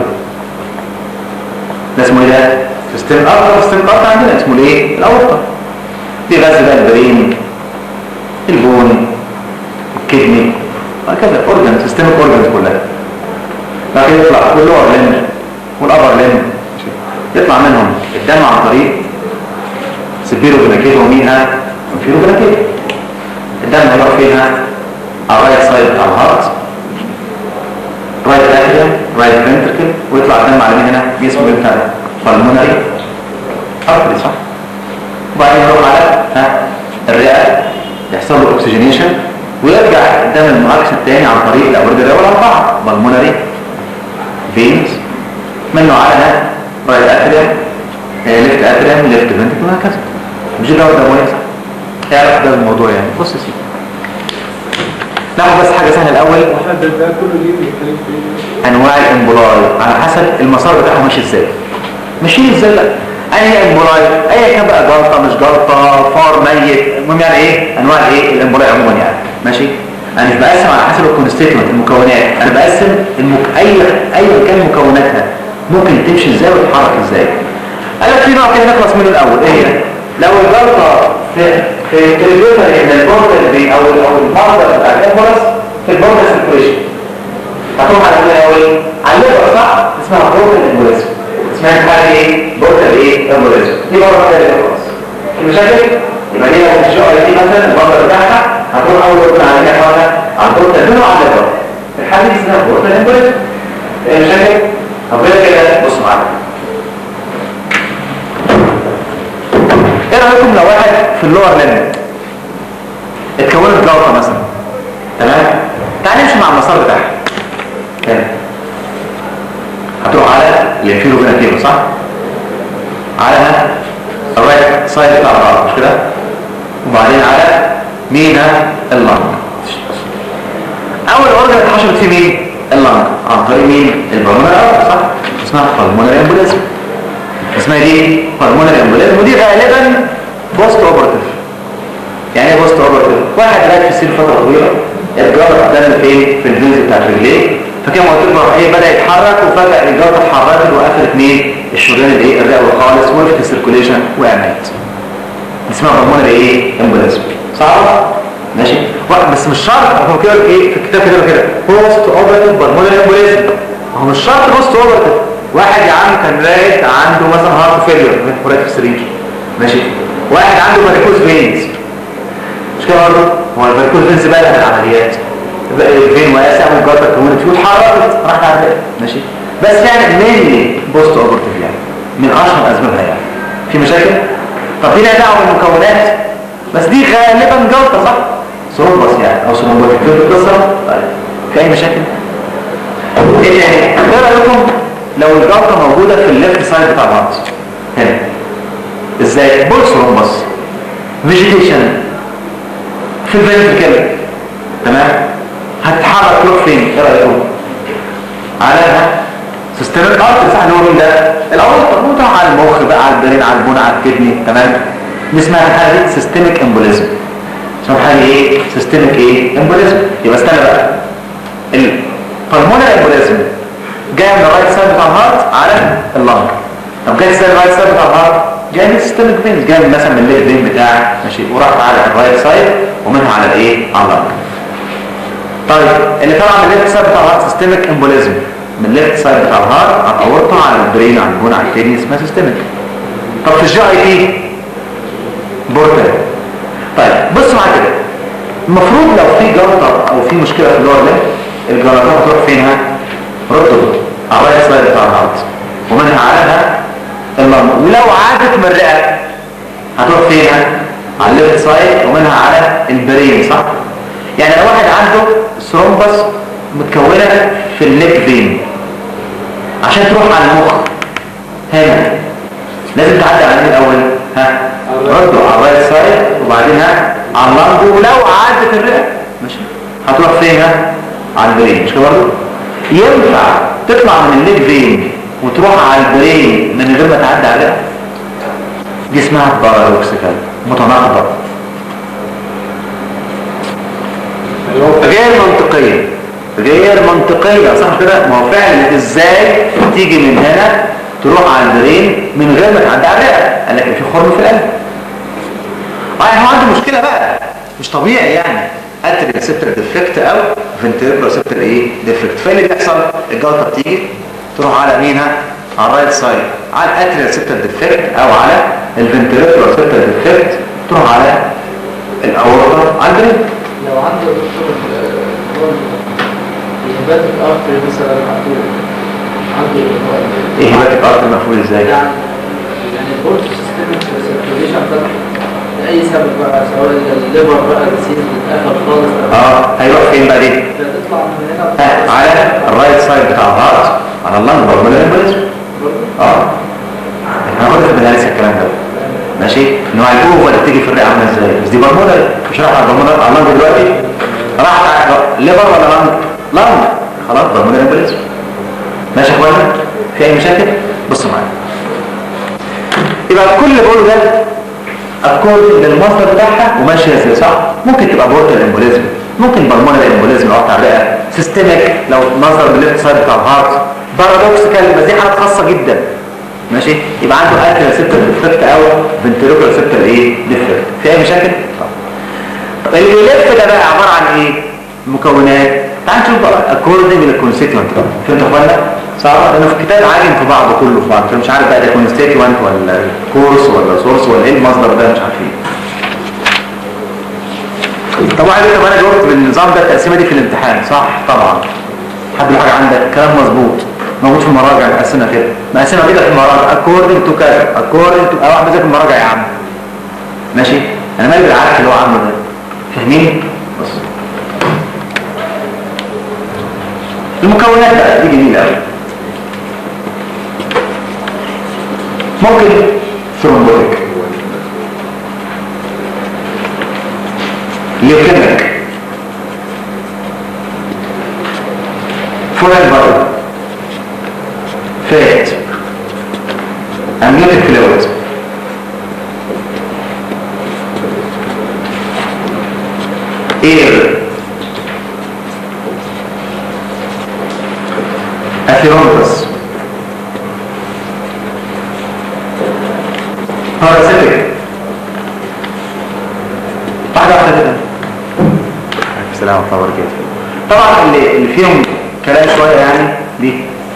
ده اسمه ايه ده سيستم ارتر سيستم ارتر عندنا اسمه الايه الاورطه دي غاز بقى البرين البون الكدني وهكذا اورجان سيستم اورجانز كلها بعد كده يطلع كله لم والابر لم يطلع منهم الدم عن طريق سبيرو جناكيت وميها وفيرو جناكيت الدم هيروح فيها على الرايت سايد بتاع الهارت رايت اتريوم رايت فنتركل ويطلع الدم على مين هنا جسمه بتاع بالمونري ارتري صح وبعدين يروح على ها الرئه يحصل له اوكسجينيشن ويرجع الدم المعاكسه الثاني عن طريق الاورده الرئويه الاربعه بالمونري فينز منه على رايت اتريوم ليفت اتريوم ليفت فنتركل وهكذا مش ده دمويه صح اعرف ده الموضوع يعني بص يا سيدي ناخد بس حاجه سهله الاول واحنا ده ده كله ليه بنتكلم فيه انواع الامبولاي على حسب المسار بتاعه ماشي ازاي ماشيين ازاي لا اي امبولاي اي كان بقى جلطه مش جلطه فار ميت المهم يعني ايه انواع ايه الامبولاي عموما يعني ماشي انا مش بقسم على حسب الكونستيتوينت المكونات انا بقسم المك... اي اي كان مكوناتها ممكن تمشي ازاي وتتحرك ازاي قال لك في نوع كده نخلص منه الاول ايه هي؟ لو الجلطه في في التلفزيون ان البورتال هتروح على مين الاول على الليفر صح اسمها بورتال امبوليزم اسمها حاجه ايه بورتال ايه امبوليزم دي بره كده خلاص في مشاكل يبقى دي لو الشغل دي مثلا البطل بتاعها هتروح اول ركن على اي حاجه على البورتال هنا وعلى الليفر الحاجه دي اسمها بورتال امبوليزم ايه مشاكل طب غير كده بصوا معايا ايه رايكم لو واحد في اللور ليمب اتكونت جلطه مثلا تمام تعال نمشي مع المسار بتاعها هنا هتروح على الانفيرو فيناتيرو صح على الرايت سايد بتاع الراس مش كده وبعدين على مينا اللنج اول اورجن اتحشرت فيه مين اللنج عن طريق مين البلمونري صح اسمها بالمونري امبوليزم اسمها دي بالمونري امبوليزم ودي غالبا بوست اوبرتيف يعني ايه بوست اوبرتيف واحد قاعد في السيل فتره طويله الجلطه الدم فين في الفينز بتاعت رجليه فكان قلت لكم ايه بدا يتحرك وفجاه الجلطه اتحركت وقفلت مين الشريان الايه الرئوي خالص وقفت السيركوليشن وقامت اسمها بالمونري ايه امبوليزم صعب ماشي واحد بس مش شرط هو كده ايه في الكتاب كده كده بوست اوبرتيف بالمونري امبوليزم هو مش شرط بوست اوبرتيف واحد يا عم كان رايت عنده مثلا هارت فيلير في السرير ماشي واحد عنده ماريكوز فينز مش كده برضه هو الفاريكوز فينز بقى من العمليات الفين واسع والجلطه كوميونتي واتحركت راحت على ماشي بس يعني مينلي بوست اوبرتيف يعني من اشهر اسبابها يعني في مشاكل طب دي لها دعوه بالمكونات بس دي غالبا جلطه صح ثرومبس يعني او ثرومبوتيك في القصه طيب في اي مشاكل ايه يعني ايه رايكم لو الجلطه موجوده في الليفت سايد بتاع الهارت هنا ازاي بول ثرومبس فيجيتيشن في الفنتركل تمام هتتحرك تروح فين ايه رايكم على سيستم الارض صح اللي هو مين ده الاورطه بتروح على المخ بقى على البرين على البون على الكدني تمام دي اسمها الحاله دي سيستميك امبوليزم اسمها الحاله ايه سيستميك ايه امبوليزم يبقى استنى بقى البلمونري امبوليزم جايه من الرايت سايد بتاع الهارت على اللنج طب جايه ازاي الرايت سايد بتاع الهارت جاي من السيستميك فينز جاي من مثلا من الليفت فين بتاعك ماشي وراح على الرايت سايد ومنها على الايه على اللنج طيب اللي طالع من الليفت سايد بتاع الهارت سيستميك امبوليزم من الليفت سايد بتاع الهارت على الاورطه على البرين على البون على الكدني اسمها سيستميك طب في الجي اي تي بورتال طيب بص معايا كده المفروض لو في جلطه او في مشكله في اللور ليمب الجلطه هتروح فينها رطب على الرايت سايد بتاع الهارت ومنها على اللنج ولو عادت من الرئه هتروح فيها على الليفت سايد ومنها على البرين صح يعني لو واحد عنده ثرومبس متكونه في الليك فين عشان تروح على المخ هنا لازم تعدي على مين الاول ها رده على الرايت سايد وبعدين ها على اللنج ولو عدت الرئه ماشي هتروح فين ها على البرين مش كده برضه ينفع تطلع من الليك فين وتروح على البرين من غير ما تعدي على الرئه دي اسمها بارادوكسيكال متناقضه غير منطقيه غير منطقيه صح كده ما هو فعلا ازاي تيجي من هنا تروح على البرين من غير ما تعدي على الرئه قال لك في خرم في القلب اه هو عنده مشكله بقى مش طبيعي يعني اتري ريسبتور ديفكت او فنتريكولار ريسبتور ايه ديفكت فايه اللي بيحصل الجلطه بتيجي تروح على مينها على الرايت سايد على الاتري ريسبتور ديفكت او على الفنتريكولار ريسبتور ديفكت تروح على الاورطه على البرين لو عنده دكتور الهبات الارتري مثلا مقفول عنده ايه هباتك ارتر مفعول ازاي يعني يعني البورت سيستم سيركيوليشن فتح لاي سبب بقى سواء الليفر بقى السيز اتقفل خالص اه هيروح فين بقى دي فتطلع من هنا آه، على الرايت سايد بتاع الهارت على اللنج برضه الامبوليزم اه احنا هناخد في المدارس الكلام ده ماشي نوع القوه اللي بتيجي في الرئه عامله ازاي بس دي برمودا مش رايح على برمودا على اللنج دلوقتي راح على ليفر ولا لنج لنج خلاص برمودا الامبوليزم ماشي يا اخوانا في اي مشاكل بصوا معايا يبقى كل اللي بقوله ده افكار للمصدر بتاعها وماشيه ازاي صح ممكن تبقى بورتال امبوليزم ممكن بالمونري امبوليزم لو بتاع الرئه سيستميك لو نظر بالليفت سايد بتاع الهارت بارادوكسيكال بس دي حاله خاصه جدا ماشي يبقى عنده اتريال سيبتر ديفكت او فنتريكولار سيبتر ايه ديفكت في اي مشاكل طب اللي بيلف ده بقى عباره عن ايه مكونات تعال نشوف بقى اكوردنج للكونستيتوينت فهمتوا يا اخوانا صعب لانه في الكتاب عاجن في بعضه كله في بعضه مش عارف بقى ده كونستيتوينت ولا كورس ولا سورس ولا ايه المصدر ده مش عارفين طبعا طب انا جاوبت بالنظام ده التقسيمه دي في الامتحان صح طبعا حد له حاجه عندك كلام مظبوط موجود في المراجع مقسمه كده مقسمه كده في المراجع اكوردنج تو كذا اكوردنج تو اه بذاكر المراجع يا عم ماشي انا مالي بالعكس اللي هو عامله ده فاهمين بص المكونات بقى دي جميله قوي ممكن ثرومبوتيك ليوكيميك فورين بارد فات امنيوتيك فلويد اير اثيرومبس باراسيتيك واحدة واحدة كده السلام عليكم ورحمة الله طبعا اللي, اللي فيهم كلام شوية يعني دي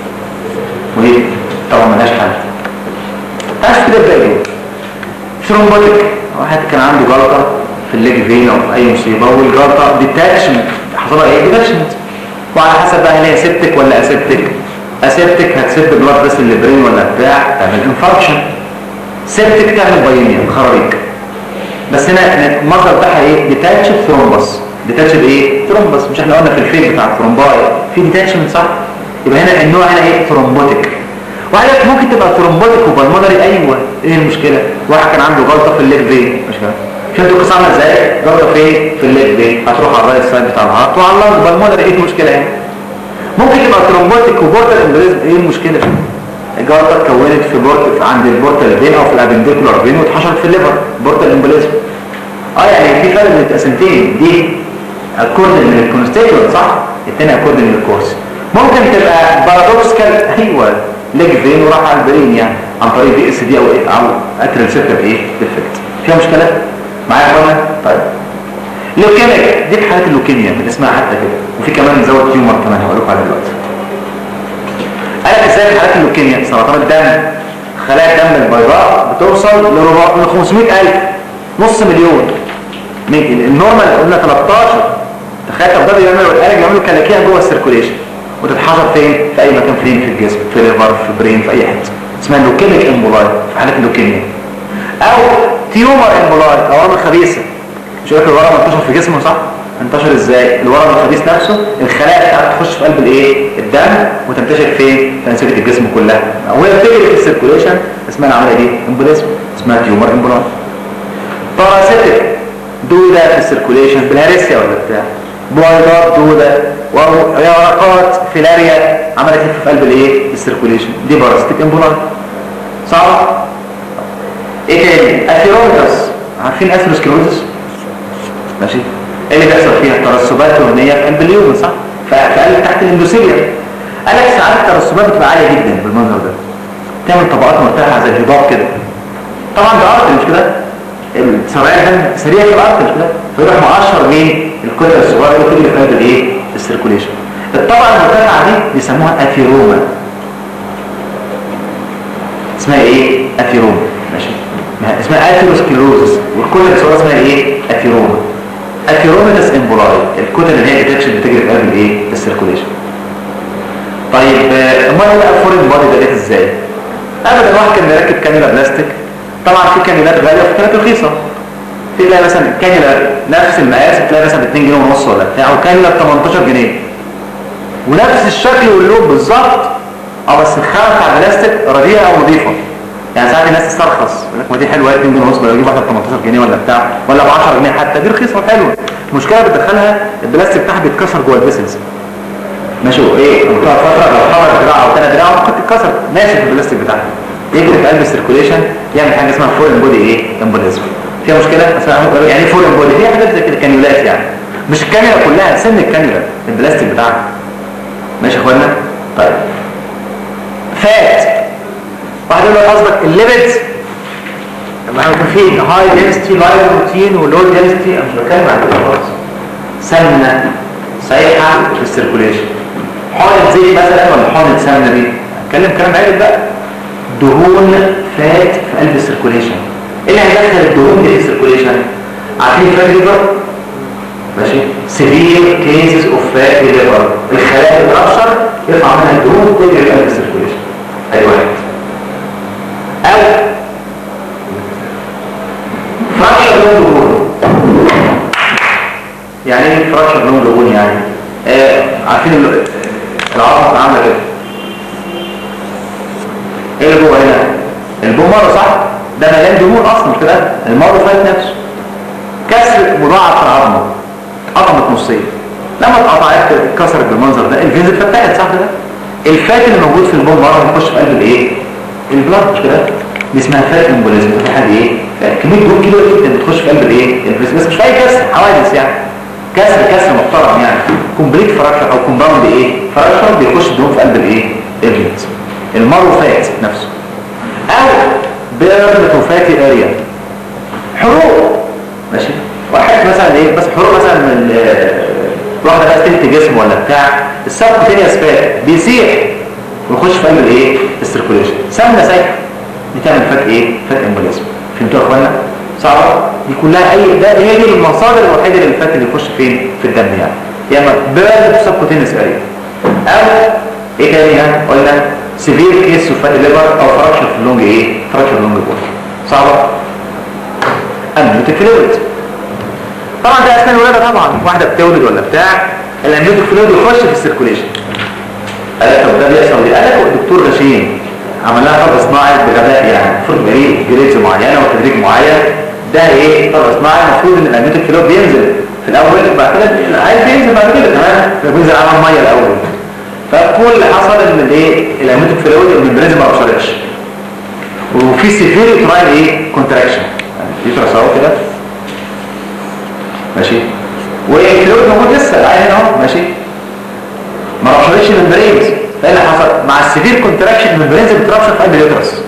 ودي طبعا ملهاش حل تعالى كده بقى ثرومبوتيك واحد كان عنده جلطة في الليج فين او في اي مصيبة والجلطة ديتاتشمنت حصلها ايه ديتاتشمنت وعلى حسب بقى هل هي سيبتك ولا اسيبتك اسيبتك هتسد بلاد بس اللي برين ولا بتاع تعمل انفاركشن سيبتك تعمل بايميا خراريك بس هنا المصدر بتاعها ايه ديتاتشد ثرومبس ديتاتشد ايه ثرومبس مش احنا قلنا في الفيل بتاع الثرومباي في ديتاتشمنت صح يبقى هنا النوع هنا ايه ثرومبوتيك وعليك ممكن تبقى ثرومبوتيك وبالمونري ايوه ايه المشكله واحد كان عنده جلطه في الليج فين مش فاهم شفتوا القصه عامله ازاي جلطه فين في الليج فين هتروح على الرايت سايد بتاع الهارت وعلى اللنج بالمونري ايه المشكله هنا ممكن تبقى ثرومبوتيك وبورتال امبريزم ايه المشكله الجلطه اتكونت في بورت عند البورتال فين او في الابنديكولار فين واتحشرت في الليفر بورتال امبريزم اه يعني في فرق بين التقسيمتين دي اكوردنج للكونستيتوينت صح الثاني اكوردنج للكورس ممكن تبقى بارادوكسكال ايوه ليج فين وراح على البرين يعني عن طريق دي اس دي او ايه او اترال سيركل ايه ديفكت فيها مشكله معايا يا اخوانا طيب لوكيميك دي في حالات اللوكيميا من اسمها حتى كده وفي كمان نزود تيومر كمان هقول لكم عليه دلوقتي قال لك ازاي في حالات اللوكيميا سرطان الدم خلايا الدم البيضاء بتوصل ل 500000 نص مليون النورمال قلنا 13 تخيل طب ده بيعملوا القلب بيعملوا كلاكيع جوه السيركوليشن وتتحشر فين في اي مكان فين في الجسم في الليفر في البرين في اي حته اسمها لوكيميك امبولاي في حالات اللوكيميا او تيومر امبولاي اورام خبيثه مش لك الورم انتشر في جسمه صح انتشر ازاي الورم الخبيث نفسه الخلايا بتاعته تخش في قلب الايه الدم وتنتشر فين في انسجه الجسم كلها وهي بتجري في السيركوليشن اسمها العمليه دي امبوليزم اسمها تيومر امبولاي باراسيتك دودة في السيركوليشن بالهارسيا ولا بتاع بويضات دودة ويرقات فيلاريا عملت في قلب الايه السيركوليشن دي باراسيتك امبولاي صعب ايه تاني اثيرومتس عارفين اثيروسكلوزس ماشي ايه اللي بيحصل فيها ترسبات هرمونيه في قلب اليوم صح في قلب تحت الاندوثيليا قال لك ساعات الترسبات بتبقى عاليه جدا بالمنظر ده تعمل طبقات مرتفعه زي الهضاب كده طبعا ده ارض مش كده السرعه الدم سريع في الارض مش كده فيروح مقشر مين الكتله الصغيره اللي بتجري في قلب الايه السيركوليشن الطبقه المرتفعه دي بيسموها اثيروما اسمها ايه اثيروما ماشي اسمها اثيروسكليروزس والكتله الصغيره اسمها ايه اثيروما اثيروماتس امبولاي الكتل اللي هي ديتكشن بتجري في قلب الايه السيركوليشن طيب امال بقى الفورين بودي ده جت ازاي ابدا واحد كان مركب كانيولا بلاستيك طبعا في كانيولات غاليه وفي كانيولات رخيصه في تلاقي مثلا كانيولا نفس المقاس تلاقي مثلا ب 2 جنيه ونص ولا بتاع وكانيولا ب 18 جنيه ونفس الشكل واللون بالظبط اه بس الخامه بتاع البلاستيك رديئه او نظيفه يعني ساعات الناس تسترخص يقول لك ما دي حلوه 2 جنيه ونص بقى يجيب واحده ب 18 جنيه ولا بتاع ولا ب 10 جنيه حتى دي رخيصه وحلوه المشكله بتدخلها البلاستيك بتاعها بيتكسر جوه الفيسلز ماشي ايه بتقعد فتره لو حمر دراع او ثلاث دراع ممكن تتكسر ماشي في البلاستيك بتاعها يجري في قلب السيركوليشن يعمل حاجه اسمها فورين بودي ايه امبوليزم فيها مشكله اسمها يعني ايه فورين بودي هي حاجات زي كده كانيولات يعني مش الكانيولا كلها سن الكانيولا البلاستيك بتاعها ماشي يا اخوانا طيب فات واحد يقول له قصدك الليبيدز لما احنا في هاي دنسيتي لايف بروتين ولو دنسيتي انا مش بتكلم عن كده خالص سمنه سايحه في السيركوليشن حقنه زيت مثلا ولا حقنه سمنه دي اتكلم كلام عادل بقى دهون فات في قلب السيركوليشن ايه اللي هيدخل الدهون دي في السيركوليشن عارفين الفات ليفر ماشي سيفير كيسز اوف فات ليفر الخلايا بتقشر يطلع منها الدهون تجري في قلب السيركوليشن ادي واحد او فراكشر لون دهون يعني ايه فراكشر لون دهون يعني آه عارفين ال- العظمه عامله كده ايه اللي جوه هنا البومر صح ده مليان دهون اصلا كده المر فات نفسه كسر مضاعف في العظمه اتقطمت نصين لما اتقطعت اتكسرت بالمنظر ده الفيز اتفتحت صح كده الفات اللي موجود في البون مره بيخش في قلب الايه البلاد مش كده دي اسمها فات امبوليزم في حاجه ايه كميه دهون كبيره جدا بتخش في قلب الايه الفيز بس مش في اي كسر حوادث يعني كسر كسر محترم يعني كومبليت فراكشر او كومباوند ايه فراكشر بيخش دهون في قلب الايه الفيز المرو فات نفسه او بيرن تو فاتي اريا حروق ماشي واحد مثلا ايه بس حروق مثلا من ال- واحده بقى تلت جسم ولا بتاع السبب تاني اسفات بيسيح ويخش في قلب الايه السيركوليشن سمنه سايحه بتعمل فات ايه فات امبوليزم فهمتوا يا اخوانا صعبه دي كلها اي ده هي دي المصادر الوحيده للفات اللي يخش فين في الدم يعني يا اما بيرن سبكوتينس اريا او ايه تاني ها قلنا سيفير كيس اوف فات ليفر او فراكشر في اللونج ايه فراكشر لونج بول صعبه امنيوتيك فلويد طبعا ده اثناء الولاده طبعا واحده بتولد ولا بتاع الامنيوتيك فلويد يخش في السيركوليشن قال لك طب ده بيحصل ليه؟ قال لك الدكتور غشيم عمل لها طب صناعي بغباء يعني المفروض يبقى ليه جريدز معينه وتدريج معين ده ايه طب صناعي المفروض ان الامنيوتيك فلويد بينزل في الاول بعد كده عايز ينزل بعد كده تمام بينزل على الميه الاول فكل اللي حصل ان الايه الامنيوتيك فلويد الممبرينز ما ابشرتش وفي سيفير يوتراين ايه كونتراكشن يوترس اهو كده ماشي والفلويد موجود لسه العين هنا اهو ماشي ما رشرتش الممبرينز فايه اللي حصل مع السيفير كونتراكشن الممبرينز بترشر في قلب اليوترس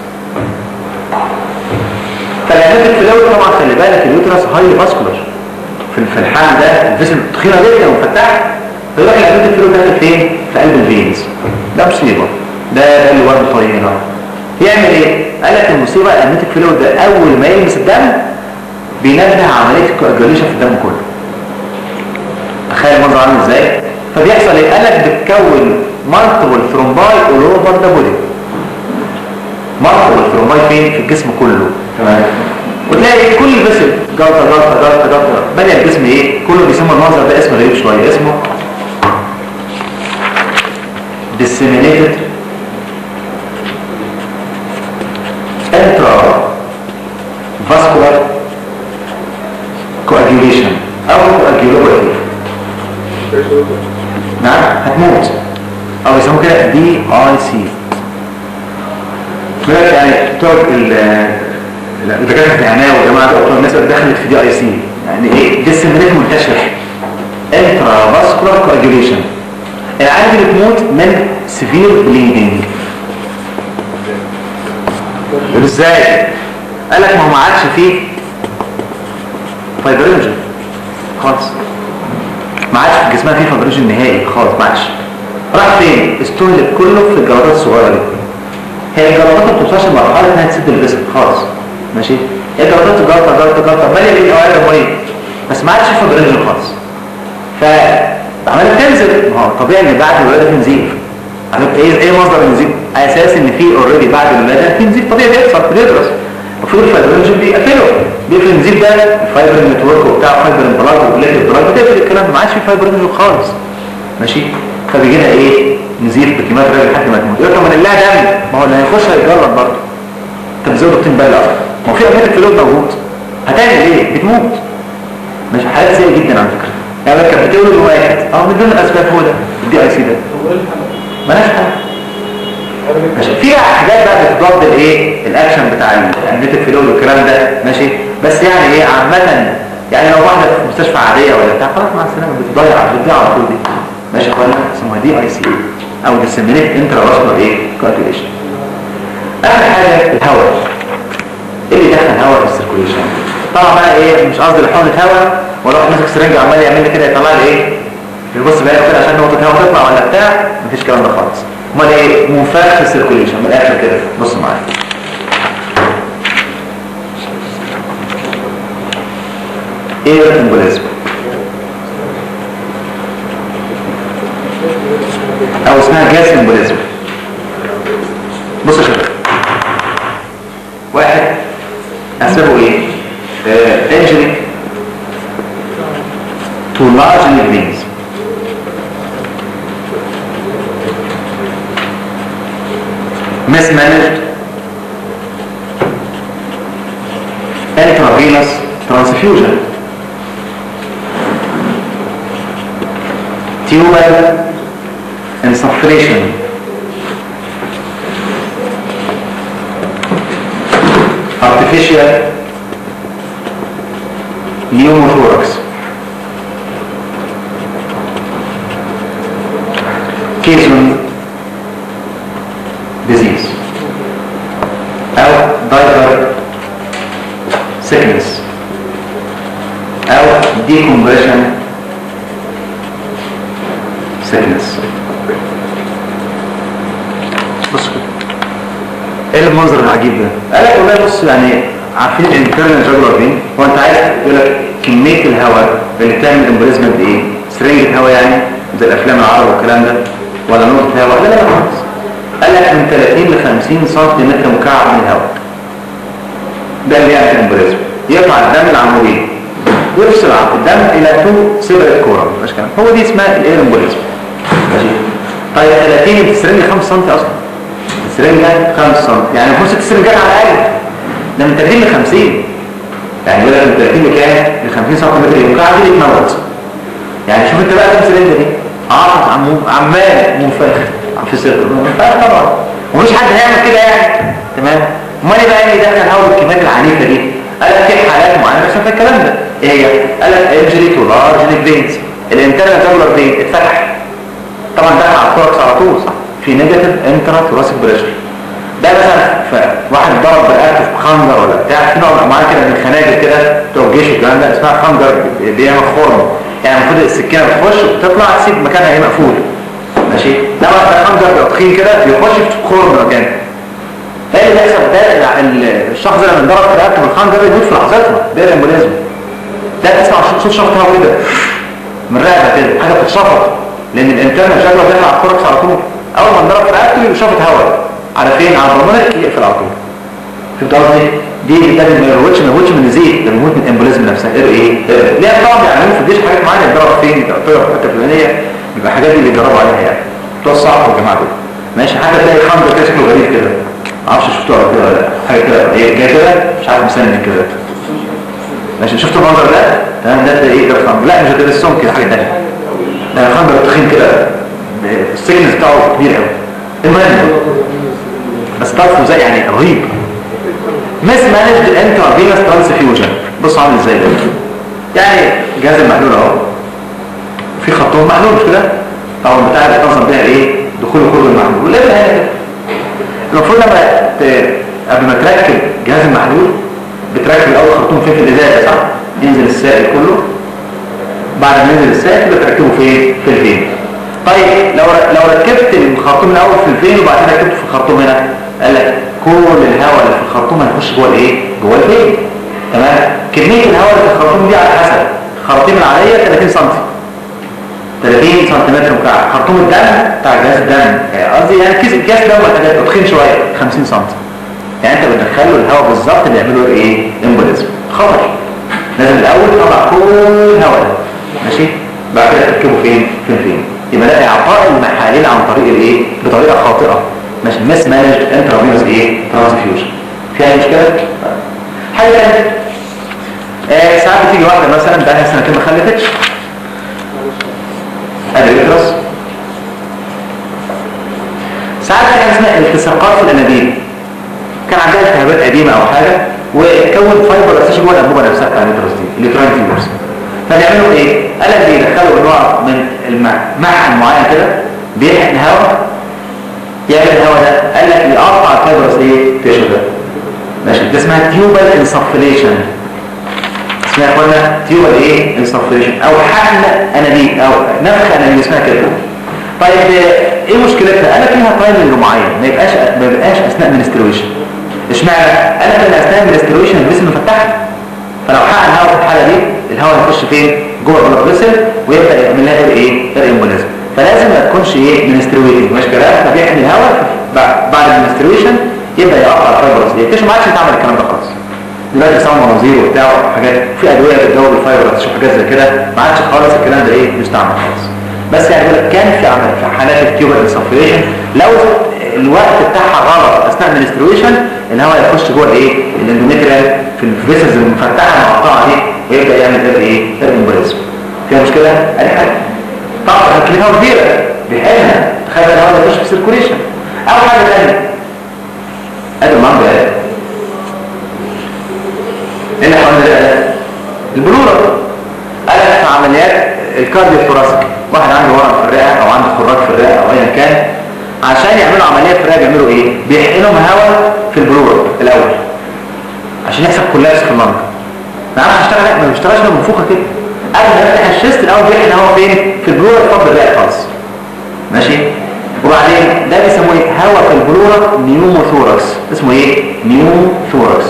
فالامنيوتيك فلويد طبعا خلي بالك اليوترس هاي فاسكولار في في الحال ده الجسم تخينه جدا ومفتحه فيروح الامنيوتيك فلويد داخل فين في قلب الفينز ده مصيبه ده ده اللي ورد طريق هنا يعمل ايه قال لك المصيبه الامنيوتيك فلويد ده اول ما يلمس الدم بينبه عمليه الكواجوليشن في الدم كله تخيل المنظر عامل ازاي فبيحصل ايه قال لك بتكون مالتيبل ثرومباي اول اوفر ذا بودي مالتيبل ثرومباي فين في الجسم كله تمام وتلاقي كل فيسل جلطه جلطه جلطه جلطه بني الجسم ايه كله بيسمى المنظر ده اسم غريب شويه اسمه disseminated intra vascular coagulation او coagulopathy نعم هتموت او يسموه كده دي اي سي يعني بتوع الدكاتره العنايه والجماعه بتوع الناس اللي دخلت في دي اي سي يعني ايه ديسمينيت منتشر انترا فاسكولار كواجوليشن العيال اللي بتموت من سيفير بليدنج يقول ازاي قال لك ما هو ما عادش فيه فايبرينجن خالص ما عادش في جسمها فيه فايبرينجن نهائي خالص ما عادش راح فين استهلك كله في الجلطات الصغيره دي هي الجلطات ما بتوصلش لمرحله انها تسد الجسم خالص ماشي هي جلطات جلطه جلطه جلطه ماليه بين اوعيه دمويه بس ما عادش في فايبرينجن خالص فعماله تنزل ما هو طبيعي ان بعد الولاده في نزيف عارف ايه ايه مصدر النزيف اساس ان في اوريدي بعد الولاده في نزيف طبيعي بيحصل بيدرس المفروض الفايبرينجن بيقفله بيقفل النزيف ده الفايبر نتورك وبتاع فايبر بلاج وبلاد بلاج بتقفل الكلام ده ما عادش في فايبرينجن خالص ماشي فبيجي لها ايه نزيف بكميات رجل لحد ما تموت يقول لك من لها دم ما هو اللي هيخش هيتجلط برضه طب زود الطين بقى الاخر ما هو في اماكن فلويد موجود هتعمل ايه بتموت مش حالات سيئه جدا على فكره يعني كانت بتولد واحد اه من ضمن الاسباب هو ده الدي اي سي ده مالهاش حل ماشي في حاجات بقى بتضاد الايه الاكشن بتاع الامنيتك فلويد والكلام ده ماشي بس يعني ايه عامه يعني لو واحده في مستشفى عاديه ولا بتاع خلاص مع السلامه بتضيع بتضيع على طول دي ماشي يا اخوانا اسمها دي اي سي او ديسمينيت انترا فاسكولار ايه كوagulation اخر حاجه الهواء ايه اللي دخل هواء في السيركوليشن طبعا بقى ايه مش قصدي لحقنه هواء ولا واحد ماسك سرنج عمال يعمل لي كده يطلع لي ايه بيبص بقى كده عشان نقطة هوا تطلع ولا بتاع مفيش الكلام ده خالص امال ايه منفرد في السيركوليشن من الاخر كده بص معايا ايه الامبوليزم او اسمها جاز امبوليزم بص يا شباب واحد اسبابه ايه انجري to large veins mismanaged intravenous transfusion tubal insufflation artificial pneumothorax Cason disease أو diaper sickness أو decompression sickness بص كده ايه المنظر العجيب ده؟ قال لك والله بص يعني عارفين الانترنال جاجولار فين؟ هو انت عايز يقول لك كميه الهواء اللي بتعمل امبريزمنت ايه؟ سرنجة هواء يعني زي الافلام العرب والكلام ده ولا نقطة هواء لا لا لا خالص قال لك من 30 ل 50 سنتيمتر مكعب من الهواء ده اللي يعمل امبريزم يقطع الدم العمودي ويفصل الدم الى تو سيبريت كوره مش كلام هو دي اسمها الاير امبريزم ماشي طيب 30 السرنجة 5 سم اصلا السرنجة 5 سم يعني المفروض ست سرنجات على الاقل ده من 30 ل 50 يعني يقول لك من 30 لكام ل 50 سم مكعب دي بتموت يعني شوف انت بقى كام سرنجة دي عاطف عم- عمال منفخ في السر منفخ طبعا ومش حد هيعمل كده يعني تمام امال ايه بقى اللي يدخل هوا بالكميات العنيفه دي قال لك في حالات معينه مش عارف الكلام ده ايه هي قال لك انجري تو لارج فينز الانترنال تابلر فين اتفتح طبعا دخل على الثوركس على طول صح في نيجاتيف انترا ثوراسيك بريشر ده مثلا ف- واحد ضرب برقبته في خنجر ولا بتاع في نوع من انواع كده من الخناجر كده بتوع الجيش والكلام ده اسمها خنجر بيعمل خرم يعني المفروض السكينه بتخش وتطلع تسيب مكانها ايه مقفول ماشي ده بقى خنجر بيبقى تخين كده بيخش في خرم مكانه ايه اللي بيحصل ده ال- ال- الشخص ده لما انضرب في رقبته بالخنجر بيموت في لحظتها ده الامبوليزم ده تسمع صوت شفط هوا كده من رقبه كده حاجه بتتشفط لان الانترنال شكله بيطلع على الكوركس على طول اول ما انضرب في رقبته يشفط هواء على فين على البرمجه يقفل على طول فهمت قصدي دي ده ما يروتش ما يروتش من الزيت ده بيموت من الامبوليزم نفسها ايه ايه إيه؟ ليه طبعا بيعملوا في الجيش حاجات معينه يتضرب فين يتضرب في حته فلانيه بيبقى حاجات دي اللي بيجربوا عليها يعني بتوع الصعب والجماعه دول ماشي حاجه تلاقي خمر كده شكله غريب كده ما اعرفش شفتوها ولا كده ولا لا. حاجه كده ايه جاي كده مش عارف مسنن كده ماشي شفتوا المنظر ده تمام ده ده ايه ده الخمر لا مش ده السم كده حاجه ثانيه ده الخمر تخين كده السكنس بتاعه كبير قوي المهم بس طرفه زي يعني رهيب مس مانجد انترافينوس ترانسفيوجن بص عامل ازاي ده يعني جهاز المحلول اهو في خرطوم محلول مش كده او البتاع اللي بتنظم بيها ايه دخول كل المحلول ولا هنا كده المفروض لما ت... قبل ما تركب جهاز المحلول بتركب الاول خرطوم فين في الازازه صح ينزل السائل كله بعد ما ينزل السائل تبقى تركبه فين في الفين طيب لو لو ركبت الخرطوم الاول في الفين وبعدين ركبته في الخرطوم هنا قال لك كل الهواء اللي في الخرطوم هيخش جوه الايه جوه الفين تمام كميه الهواء اللي في الخرطوم دي على حسب الخراطيم العاديه 30 سم 30 سم مكعب خرطوم الدم بتاع جهاز الدم يعني قصدي يعني كيس الكاس ده ولا حاجات تخين شويه 50 سم يعني انت بتدخله الهواء بالظبط اللي يعمله ايه امبوليزم خطر لازم الاول تطلع كل الهواء ده ماشي بعد كده تركبه فين فين فين يبقى ده اعطاء المحاليل عن طريق الايه بطريقه خاطئه ماشي مس مانج انترافينوس ايه ترانسفيوجن في اي مشكله طيب. حاجه ثانيه آه ساعات بتيجي واحده مثلا بقى سنتين ما خلفتش ادي اليوترس ساعات في حاجه اسمها التصاقات في الانابيب كان عندها التهابات قديمه او حاجه وتكون فايبر اساسي جوه الانبوبه نفسها بتاع اليوترس دي اليوتراين فيبرز فبيعملوا ايه؟ قال لك بيدخلوا نوع من الماء معهن معين كده بيحقن هواء يعمل الهواء ده قال لك يقطع الفايبرز ايه؟ تيشو ده ماشي ده اسمها تيوبال انسفليشن اسمها يا اخوانا تيوبال ايه انسفريشن او حقن انابيب او نفخ انابيب اسمها كده طيب آه، ايه مشكلتها قال لك ليها تايمنج معين ما يبقاش ما يبقاش اثناء منسترويشن اشمعنى قال لك ان اثناء منسترويشن الجسم مفتحه فلو حقن هواء في الحاله دي الهواء يخش فين جوه البلد فيسل ويبدا يعمل لها ايه ايه امبوليزم فلازم ما تكونش ايه منسترويتنج مش كلام فبيحمي الهواء بعد بعد المنسترويشن يبدا يقطع الفايبرز دي مفيش ما عادش يتعمل الكلام ده خالص دلوقتي بيستعملوا مناظير وبتاع وحاجات في ادويه بتدوب الفايبرز وحاجات زي كده ما عادش خالص الكلام ده ايه مستعمل خالص بس يعني بيقول لك كان في عمل في حالات التيوبر انسفريشن لو الوقت بتاعها غلط اثناء المنسترويشن الهواء يخش جوه الايه الاندوميتريال في الفيسلز المفتحه المقطعه دي ويبدا يعمل ده ايه امبوليزم فيها مشكله ادي حاجه طبعا كلمه كبيره بيحلها تخيل الهواء يخش في سيركوليشن او حاجه ثانيه ادي المنظر ده ايه اللي حوالين ده البلوره قالت في عمليات الكارديو ثوراسيك واحد عنده ورم في الرئه او عنده خراج في الرئه او ايا كان عشان يعملوا عمليه في الرئه بيعملوا ايه بيحقنوا هواء في البلوره الاول عشان يحصل كولابس في اللنج ما عرفش يشتغل ما بيشتغلش غير منفوخه كده قبل ما يفتح الشيست الاول بيحقن هواء فين في البلوره تفضل الرئه خالص ماشي وبعدين ده بيسموه ايه هواء في البلوره نيوموثوركس اسمه ايه نيوموثوركس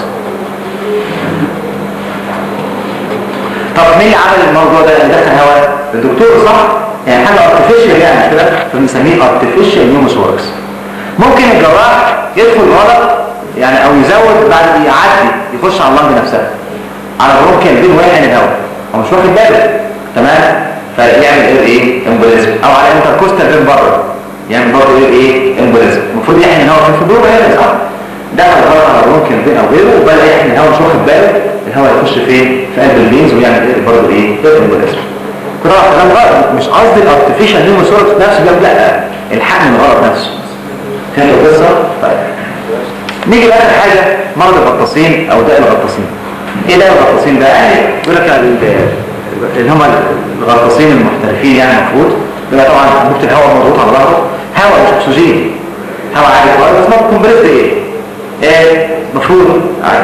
طب مين اللي عمل الموضوع ده اللي دخل هواء الدكتور صح يعني حاجه ارتفيشال يعني كده فبنسميه ارتفيشال نيوموثوركس ممكن الجراح يدخل غلط يعني او يزود بعد يعدي يخش على اللنج نفسها على برونكيال بين ويحن الهواء هو مش واخد باله تمام فيعمل ايه ايه امبوليزم او على انتركوستال بين بره يعمل برضه ايه ايه امبوليزم المفروض يحن الهواء في الفضول هنا صح دخل غلط على برونكيال بين او غيره وبدا يحن الهواء مش واخد باله الهواء يخش فين في قلب اللينز ويعمل ايه برضه ايه امبوليزم كده كلام غلط مش قصدي الارتفيشال نيوموثوركس نفسه ده لا الحقن الغلط نفسه فهمت القصه طيب نيجي بقى لحاجه مرض الغطاسين او داء الغطاسين ايه داء الغطاسين ده يعني يقول لك ال- اللي هم الغطاسين المحترفين يعني المفروض بيبقى طبعا انبوبه الهواء مضغوط على ظهره هواء مش اكسجين هواء عادي خالص بس ما كومبريسد ايه ايه المفروض عادي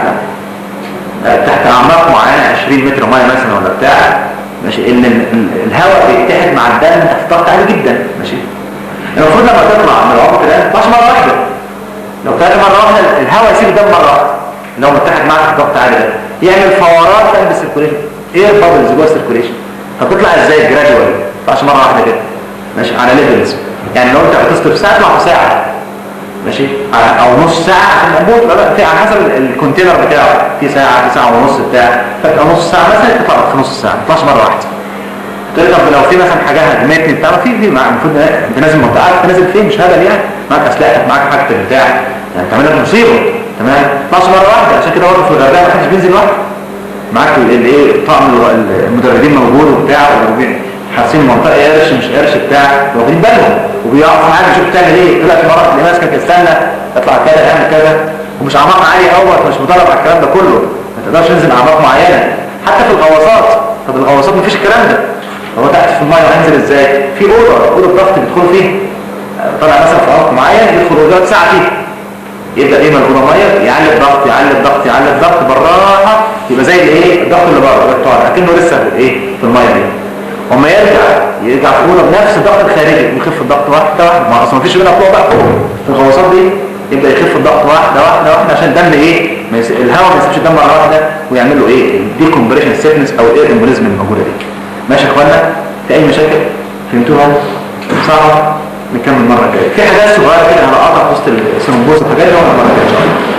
تحت اعماق معينه 20 متر ميه مثلا ولا بتاع ماشي ان ال- ال- الهواء بيتحد مع الدم تحت ضغط عالي جدا ماشي المفروض لما تطلع من العمق ده ما تطلعش مره واحده لو طلعت مره واحده الهواء يسيب الدم مره واحده لو متحد معاك تحت ضغط عالي ده يعمل فورات في قلب السيركوليشن اير بابلز جوه السيركوليشن فتطلع ازاي جراديوال ما تطلعش مره واحده كده ماشي على ليفلز يعني لو انت هتصرف ساعه تطلع في ساعه ماشي على- او نص ساعه عشان الانبوب لا، في على حسب ال- الكونتينر بتاعه في ساعه في ساعه ونص بتاع فتبقى نص ساعه مثلا تطلع في نص ساعه ما تطلعش مره واحده تقول لي طب لو في مثلا حاجه هجمتني بتاع في في مع- المفروض انت نازل منطقه عارف انت نازل فين مش هبل يعني معاك اسلحتك معاك حاجتك بتاع يعني تعمل لك مصيبه تمام ما تطلعش مره واحده عشان كده برضه في الغردقه ما حدش بينزل لوحده معاك الايه طقم ال- المدربين موجود وبتاع وبي- حاسين المنطقه قرش مش قرش بتاع واخدين بالهم وبيقفوا معاك يشوف بتعمل ايه طلعت مره اللي ماسكك استنى اطلع كذا اعمل كذا ومش اعماق عاليه اهوت مش مدرب على الكلام ده كله ما تقدرش تنزل اعماق معينه حتى في الغواصات طب الغواصات مفيش الكلام ده هو تحت في الميه هنزل ازاي في اوضه اوضه ضغط بيدخلوا فيه طلع مثلا في عمق معين يدخل ويقعد ساعه فيه يبدا ايه ملغومه ميه يعلي الضغط يعلي الضغط يعلي الضغط بالراحه يبقى زي الايه الضغط اللي بره اللي طالع اكنه لسه في ايه في الميه دي وما يرجع يرجع في اوضه بنفس الضغط الخارجي يخف الضغط واحده واحده ما اصلا مفيش منها فوق بقى فوق في الغواصات دي يبدا يخف الضغط واحده واحده واحده عشان الدم ايه ما يس... الهواء ما يسيبش الدم مره واحده ويعمل له ايه دي كومبريشن سيكنس او الاير امبوليزم الموجوده دي ماشي يا اخوانا في اي مشاكل فهمتوها صعبه نكمل المره الجايه في حاجات صغيره كده هنقطع في وسط السنبوس وحاجات دي ولا المره الجايه ان شاء الله